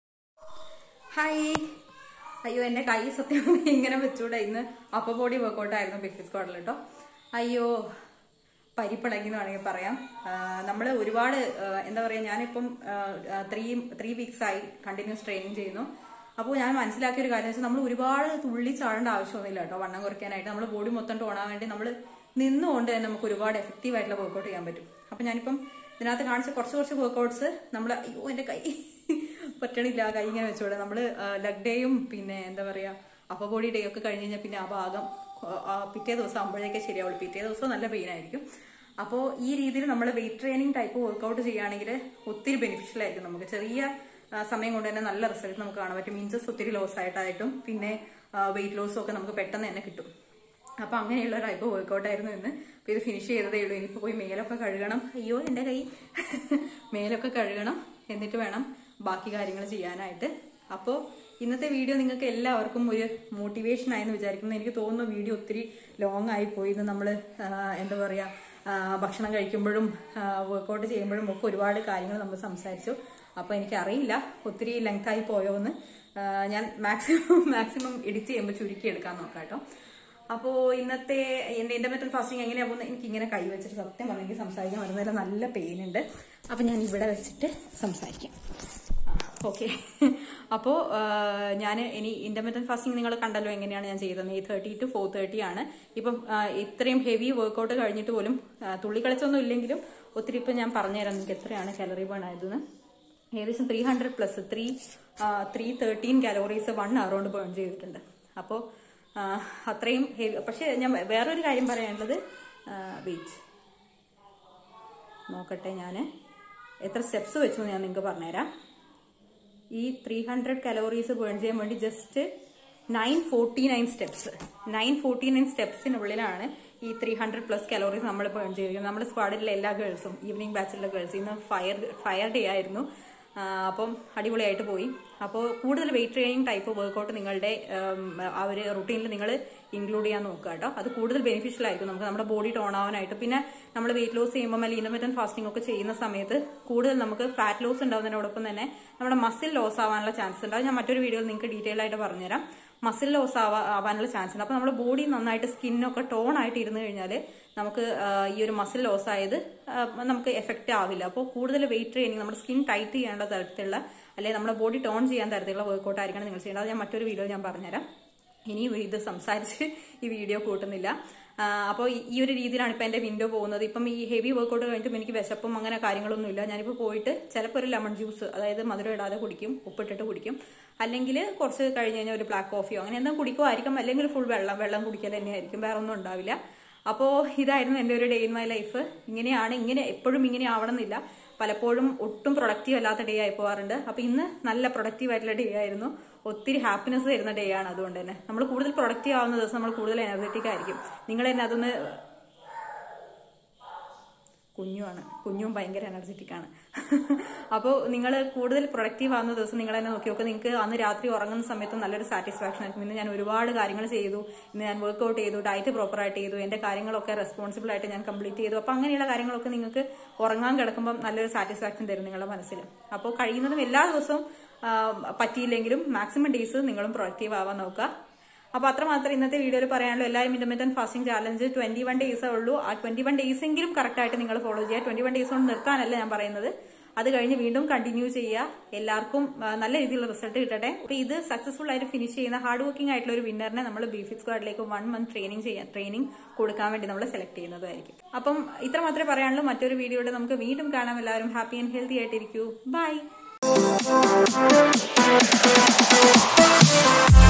ഹായ് അയ്യോ എന്റെ കൈ സത്യം ഇങ്ങനെ വെച്ചൂടെ ഇന്ന് അപ്പ ബോഡി വർക്കൗട്ട് ആയിരുന്നു ബിഫിസ് സ്ക്വാഡിൽ കേട്ടോ അയ്യോ പരിപ്പിളകി എന്ന് വേണമെങ്കിൽ പറയാം നമ്മൾ ഒരുപാട് ആ, എന്താ പറയാ ഞാനിപ്പം ത്രീ ത്രീ വീക്സ് ആയി കണ്ടിന്യൂസ് ട്രെയിനിങ് ചെയ്യുന്നു അപ്പോൾ ഞാൻ മനസ്സിലാക്കിയ ഒരു കാര്യം വെച്ചാൽ നമ്മൾ ഒരുപാട് തുള്ളി ചാടേണ്ട ആവശ്യമൊന്നുമില്ല കേട്ടോ വണ്ണം കുറയ്ക്കാനായിട്ട് നമ്മൾ ബോഡി മൊത്തം ടോണാൻ വേണ്ടി നമ്മൾ നിന്നുകൊണ്ട് തന്നെ നമുക്ക് ഒരുപാട് എഫക്റ്റീവ് ആയിട്ടുള്ള വർക്കൗട്ട് ചെയ്യാൻ പറ്റും അപ്പൊ ഞാനിപ്പം ഇതിനകത്ത് കാണിച്ച കുറച്ച് കുറച്ച് വർക്കൗട്ട്സ് നമ്മൾ അയ്യോ എന്റെ കൈ പറ്റണില്ല കൈ ഇങ്ങനെ വെച്ചോടെ നമ്മൾ ലെഗ് ഡേയും പിന്നെ എന്താ പറയാ അപ്പർ ബോഡി ഡേ ഒക്കെ കഴിഞ്ഞ് കഴിഞ്ഞാൽ പിന്നെ ആ ഭാഗം ആ, പിറ്റേ ദിവസം ആകുമ്പോഴേക്കേ ശരിയാവുള്ളൂ പിറ്റേ ദിവസം നല്ല പെയിൻ ആയിരിക്കും അപ്പോൾ ഈ രീതിയിൽ നമ്മൾ വെയിറ്റ് ട്രെയിനിങ് ടൈപ്പ് വർക്കൗട്ട് ചെയ്യുകയാണെങ്കിൽ ഒത്തിരി ബെനിഫിഷ്യൽ ആയിരിക്കും നമുക്ക് ചെറിയ ആ, സമയം കൊണ്ട് തന്നെ നല്ല റിസൾട്ട് നമുക്ക് കാണാൻ പറ്റും ഇഞ്ചസ് ഒത്തിരി ലോസ് ആയിട്ടായിട്ടും പിന്നെ വെയിറ്റ് ലോസും ഒക്കെ നമുക്ക് പെട്ടെന്ന് തന്നെ കിട്ടും അപ്പൊ അങ്ങനെയുള്ള ടൈപ്പ് വർക്കൗട്ട് ആയിരുന്നു ഇന്ന് അപ്പൊ ഇത് ഫിനിഷ് ചെയ്തതേ ഉള്ളൂ ഇനിയിപ്പോ പോയി മേലൊക്കെ കഴുകണം അയ്യോ എന്റെ കൈ മേലൊക്കെ കഴുകണം എന്നിട്ട് വേണം ബാക്കി കാര്യങ്ങൾ ചെയ്യാനായിട്ട് അപ്പോൾ ഇന്നത്തെ വീഡിയോ നിങ്ങൾക്ക് എല്ലാവർക്കും ഒരു മോട്ടിവേഷൻ ആയെന്ന് വിചാരിക്കുന്നു എനിക്ക് തോന്നുന്നു വീഡിയോ ഒത്തിരി ലോങ് ആയി പോയി ഇത് നമ്മൾ എന്താ പറയാ ആ, ഭക്ഷണം കഴിക്കുമ്പോഴും വർക്കൗട്ട് ചെയ്യുമ്പോഴും ഒക്കെ ഒരുപാട് കാര്യങ്ങൾ നമ്മൾ സംസാരിച്ചു അപ്പോൾ എനിക്കറിയില്ല ഒത്തിരി ലെങ്ത് ആയി പോയോ എന്ന് ആ, ഞാൻ മാക്സിമം മാക്സിമം എഡിറ്റ് ചെയ്യുമ്പോൾ ചുരുക്കി എടുക്കാൻ നോക്കാം കേട്ടോ അപ്പോൾ ഇന്നത്തെ എൻ്റെ ഇൻ്റർമീഡിയറ്റ് ഫാസ്റ്റിംഗ് എങ്ങനെയാ പോകുന്നത് എനിക്ക് ഇങ്ങനെ കൈ വെച്ചിട്ട് സത്യം പറഞ്ഞാൽ എനിക്ക് സംസാരിക്കാൻ വരുന്നതിൽ നല്ല പെയിൻ ഉണ്ട് അപ്പോൾ ഞാൻ ഇവിടെ വെച്ചിട്ട് സംസാരിക്കാം ഓക്കെ അപ്പോൾ ഞാൻ ഇനി ഇൻ്റർമീഡിയറ്റ് ഫാസ്റ്റിംഗ് നിങ്ങൾ കണ്ടല്ലോ എങ്ങനെയാണ് ഞാൻ ചെയ്തത് eight thirty to four thirty ആണ് ഇപ്പം ആ, ഇത്രയും ഹെവി വർക്കൗട്ട് കഴിഞ്ഞിട്ട് പോലും ആ, തുള്ളി കളിച്ചൊന്നും ഇല്ലെങ്കിലും ഒത്തിരി ഇപ്പം ഞാൻ പറഞ്ഞുതരാം നിങ്ങൾക്ക് എത്രയാണ് കാലറി ബേൺ ആയതെന്ന് ഏകദേശം three hundred plus three three thirteen calories one hour കൊണ്ട് ബേൺ ചെയ്തിട്ടുണ്ട് അപ്പോൾ അത്രയും ഹെവി പക്ഷേ ഞാൻ വേറൊരു കാര്യം പറയാനുള്ളത് വെയിറ്റ് നോക്കട്ടെ ഞാൻ എത്ര സ്റ്റെപ്സ് വെച്ചു എന്ന് ഞാൻ നിങ്ങൾക്ക് പറഞ്ഞുതരാം ഈ ത്രീ ഹൺഡ്രഡ് കലോറീസ് ബേൺ ചെയ്യാൻ വേണ്ടി just nine forty nine steps nine forty nine സ്റ്റെപ്സിനുള്ളിലാണ് ഈ ത്രീ ഹൺഡ്രഡ് പ്ലസ് കലോറീസ് നമ്മൾ ബേൺ ചെയ്തിരിക്കുന്നത് നമ്മുടെ സ്ക്വാഡിലെ എല്ലാ ഗേൾസും ഈവനിങ് ബാച്ചിലെ ഗേൾസ് ഇന്ന് ഫയർ ഫയർ ഡേ ആയിരുന്നു ആ, അപ്പം അടിപൊളിയായിട്ട് പോയി അപ്പോൾ കൂടുതൽ വെയിറ്റ് ട്രെയിനിങ് ടൈപ്പ് വർക്കൗട്ട് നിങ്ങളുടെ ഉം, ആ ഒരു റുട്ടീനിൽ നിങ്ങൾ ഇൻക്ലൂഡ് ചെയ്യാൻ നോക്കുക കേട്ടോ അത് കൂടുതൽ ബെനിഫിഷ്യൽ ആയിരിക്കും നമുക്ക് നമ്മുടെ ബോഡി ടോൺ ആവാനായിട്ട് പിന്നെ നമ്മൾ വെയിറ്റ് ലോസ് ചെയ്യുമ്പോൾ അല്ലെങ്കിൽ ഇന്റർമീഡിയറ്റ് ഫാസ്റ്റിംഗ് ഒക്കെ ചെയ്യുന്ന സമയത്ത് കൂടുതൽ നമുക്ക് ഫാറ്റ് ലോസ് ഉണ്ടാവുന്നതിനോടൊപ്പം തന്നെ നമ്മുടെ മസിൽ ലോസ് ആവാനുള്ള ചാൻസ് ഉണ്ട് അത് ഞാൻ മറ്റൊരു വീഡിയോയിൽ നിങ്ങൾക്ക് ഡീറ്റെയിൽ ആയിട്ട് പറഞ്ഞുതരാം മസിൽ ലോസ് ആവാ ആവാനുള്ള ചാൻസ് ഉണ്ട് അപ്പോൾ നമ്മുടെ ബോഡി നന്നായിട്ട് സ്കിന്നൊക്കെ ടോൺ ആയിട്ട് ഇരുന്ന് കഴിഞ്ഞാൽ നമുക്ക് ആ, ഈ ഒരു മസിൽ ലോസ് ആയത് ആ, നമുക്ക് എഫക്റ്റ് ആവില്ല അപ്പോൾ കൂടുതൽ വെയിറ്റ് ട്രെയിനിങ് നമ്മുടെ സ്കിൻ ടൈറ്റ് ചെയ്യേണ്ട തരത്തിലുള്ള അല്ലെങ്കിൽ നമ്മുടെ ബോഡി ടോൺ ചെയ്യാൻ തരത്തിലുള്ള വർക്കൗട്ട് ആയിരിക്കണം നിങ്ങൾ ചെയ്യേണ്ടത് അത് ഞാൻ മറ്റൊരു വീഡിയോ ഞാൻ പറഞ്ഞുതരാം ഇനിയും ഇത് സംസാരിച്ച് ഈ വീഡിയോ കൂട്ടുന്നില്ല അപ്പോൾ ഈ ഒരു രീതിയിലാണ് ഇപ്പം എൻ്റെ വിൻഡോ പോകുന്നത് ഇപ്പം ഈ ഹെവി വർക്കൗട്ട് കഴിഞ്ഞിട്ടും എനിക്ക് വിശപ്പും അങ്ങനെ കാര്യങ്ങളൊന്നുമില്ല ഞാനിപ്പോൾ പോയിട്ട് ചിലപ്പോൾ ഒരു ലെമൺ ജ്യൂസ് അതായത് മധുരം ഇടാതെ കുടിക്കും ഉപ്പിട്ടിട്ട് കുടിക്കും അല്ലെങ്കിൽ കുറച്ച് കഴിഞ്ഞ് കഴിഞ്ഞാൽ ഒരു ബ്ലാക്ക് കോഫിയോ അങ്ങനെ എന്തെങ്കിലും കുടിക്കുമായിരിക്കും അല്ലെങ്കിൽ ഫുൾ വെള്ളം വെള്ളം കുടിക്കൽ തന്നെയായിരിക്കും വേറെ ഒന്നും ഉണ്ടാവില്ല അപ്പോൾ ഇതായിരുന്നു എൻ്റെ ഒരു ഡേ ഇൻ മൈ ലൈഫ് ഇങ്ങനെയാണ് ഇങ്ങനെ എപ്പോഴും ഇങ്ങനെ ആവണമെന്നില്ല പലപ്പോഴും ഒട്ടും പ്രൊഡക്റ്റീവ് അല്ലാത്ത ഡേ ആയി പോകാറുണ്ട് അപ്പോൾ ഇന്ന് നല്ല പ്രൊഡക്റ്റീവ് ആയിട്ടുള്ള ഡേ ആയിരുന്നു ഒത്തിരി ഹാപ്പിനെസ് തരുന്ന ഡേ ആണ് അതുകൊണ്ട് തന്നെ നമ്മൾ കൂടുതൽ പ്രൊഡക്റ്റീവ് ആവുന്ന ദിവസം നമ്മൾ കൂടുതൽ എനർജറ്റിക് ആയിരിക്കും നിങ്ങൾ തന്നെ അതൊന്ന് കുഞ്ഞുമാണ് കുഞ്ഞും ഭയങ്കര എനർജറ്റിക് ആണ് അപ്പോൾ നിങ്ങൾ കൂടുതൽ പ്രൊഡക്റ്റീവ് ആവുന്ന ദിവസം നിങ്ങൾ തന്നെ നോക്കി നോക്കുക നിങ്ങൾക്ക് അന്ന് രാത്രി ഉറങ്ങുന്ന സമയത്ത് നല്ലൊരു സാറ്റിസ്ഫാക്ഷൻ ആയിരിക്കും ഇന്ന് ഞാൻ ഒരുപാട് കാര്യങ്ങൾ ചെയ്തു ഇന്ന് ഞാൻ വർക്ക്ഔട്ട് ചെയ്തു ഡയറ്റ് പ്രോപ്പറായിട്ട് ചെയ്തു എൻ്റെ കാര്യങ്ങളൊക്കെ റെസ്പോൺസിബിൾ ആയിട്ട് ഞാൻ കംപ്ലീറ്റ് ചെയ്തു അപ്പോൾ അങ്ങനെയുള്ള കാര്യങ്ങളൊക്കെ നിങ്ങൾക്ക് ഉറങ്ങാൻ കിടക്കുമ്പോൾ നല്ലൊരു സാറ്റിസ്ഫാക്ഷൻ തരും നിങ്ങളുടെ മനസ്സിൽ അപ്പോൾ കഴിയുന്നതും എല്ലാ ദിവസവും ആ, പറ്റിയില്ലെങ്കിലും മാക്സിമം ഡേയ്സ് നിങ്ങളും പ്രൊഡക്റ്റീവ് ആവാൻ നോക്കുക അപ്പൊ അത്രമാത്രം ഇന്നത്തെ വീഡിയോയിൽ പറയാനുള്ളൂ എല്ലാവരും intermediate fasting challenge twenty one ഡേയ്സേ ഉള്ളൂ ആ ട്വന്റി വൺ ഡേയ്സ് എങ്കിലും കറക്റ്റ് ആയിട്ട് നിങ്ങൾ ഫോളോ ചെയ്യുക ട്വന്റി വൺ ഡേയ്സ് കൊണ്ട് നിർത്താനല്ല ഞാൻ പറയുന്നത് അത് കഴിഞ്ഞ് വീണ്ടും കണ്ടിന്യൂ ചെയ്യുക എല്ലാവർക്കും ആ, നല്ല രീതിയിലുള്ള റിസൾട്ട് കിട്ടട്ടെ അപ്പൊ ഇത് സക്സസ്ഫുൾ ആയിട്ട് ഫിനിഷ് ചെയ്യുന്ന ഹാർഡ് വർക്കിംഗ് ആയിട്ടുള്ള ഒരു വിന്നറിനെ നമ്മൾ ബീഫിക് സ്ക്വാഡിലേക്ക് വൺ മന്ത് ട്രെയിനിങ് ചെയ്യാൻ ട്രെയിനിങ് കൊടുക്കാൻ വേണ്ടി നമ്മൾ സെലക്ട് ചെയ്യുന്നതായിരിക്കും അപ്പം ഇത്ര മാത്രമേ പറയാനുള്ളൂ മറ്റൊരു വീഡിയോയുടെ നമുക്ക് വീണ്ടും കാണാം എല്ലാവരും ഹാപ്പി ആൻഡ് ഹെൽത്തി ആയിട്ടിരിക്കൂ ബൈ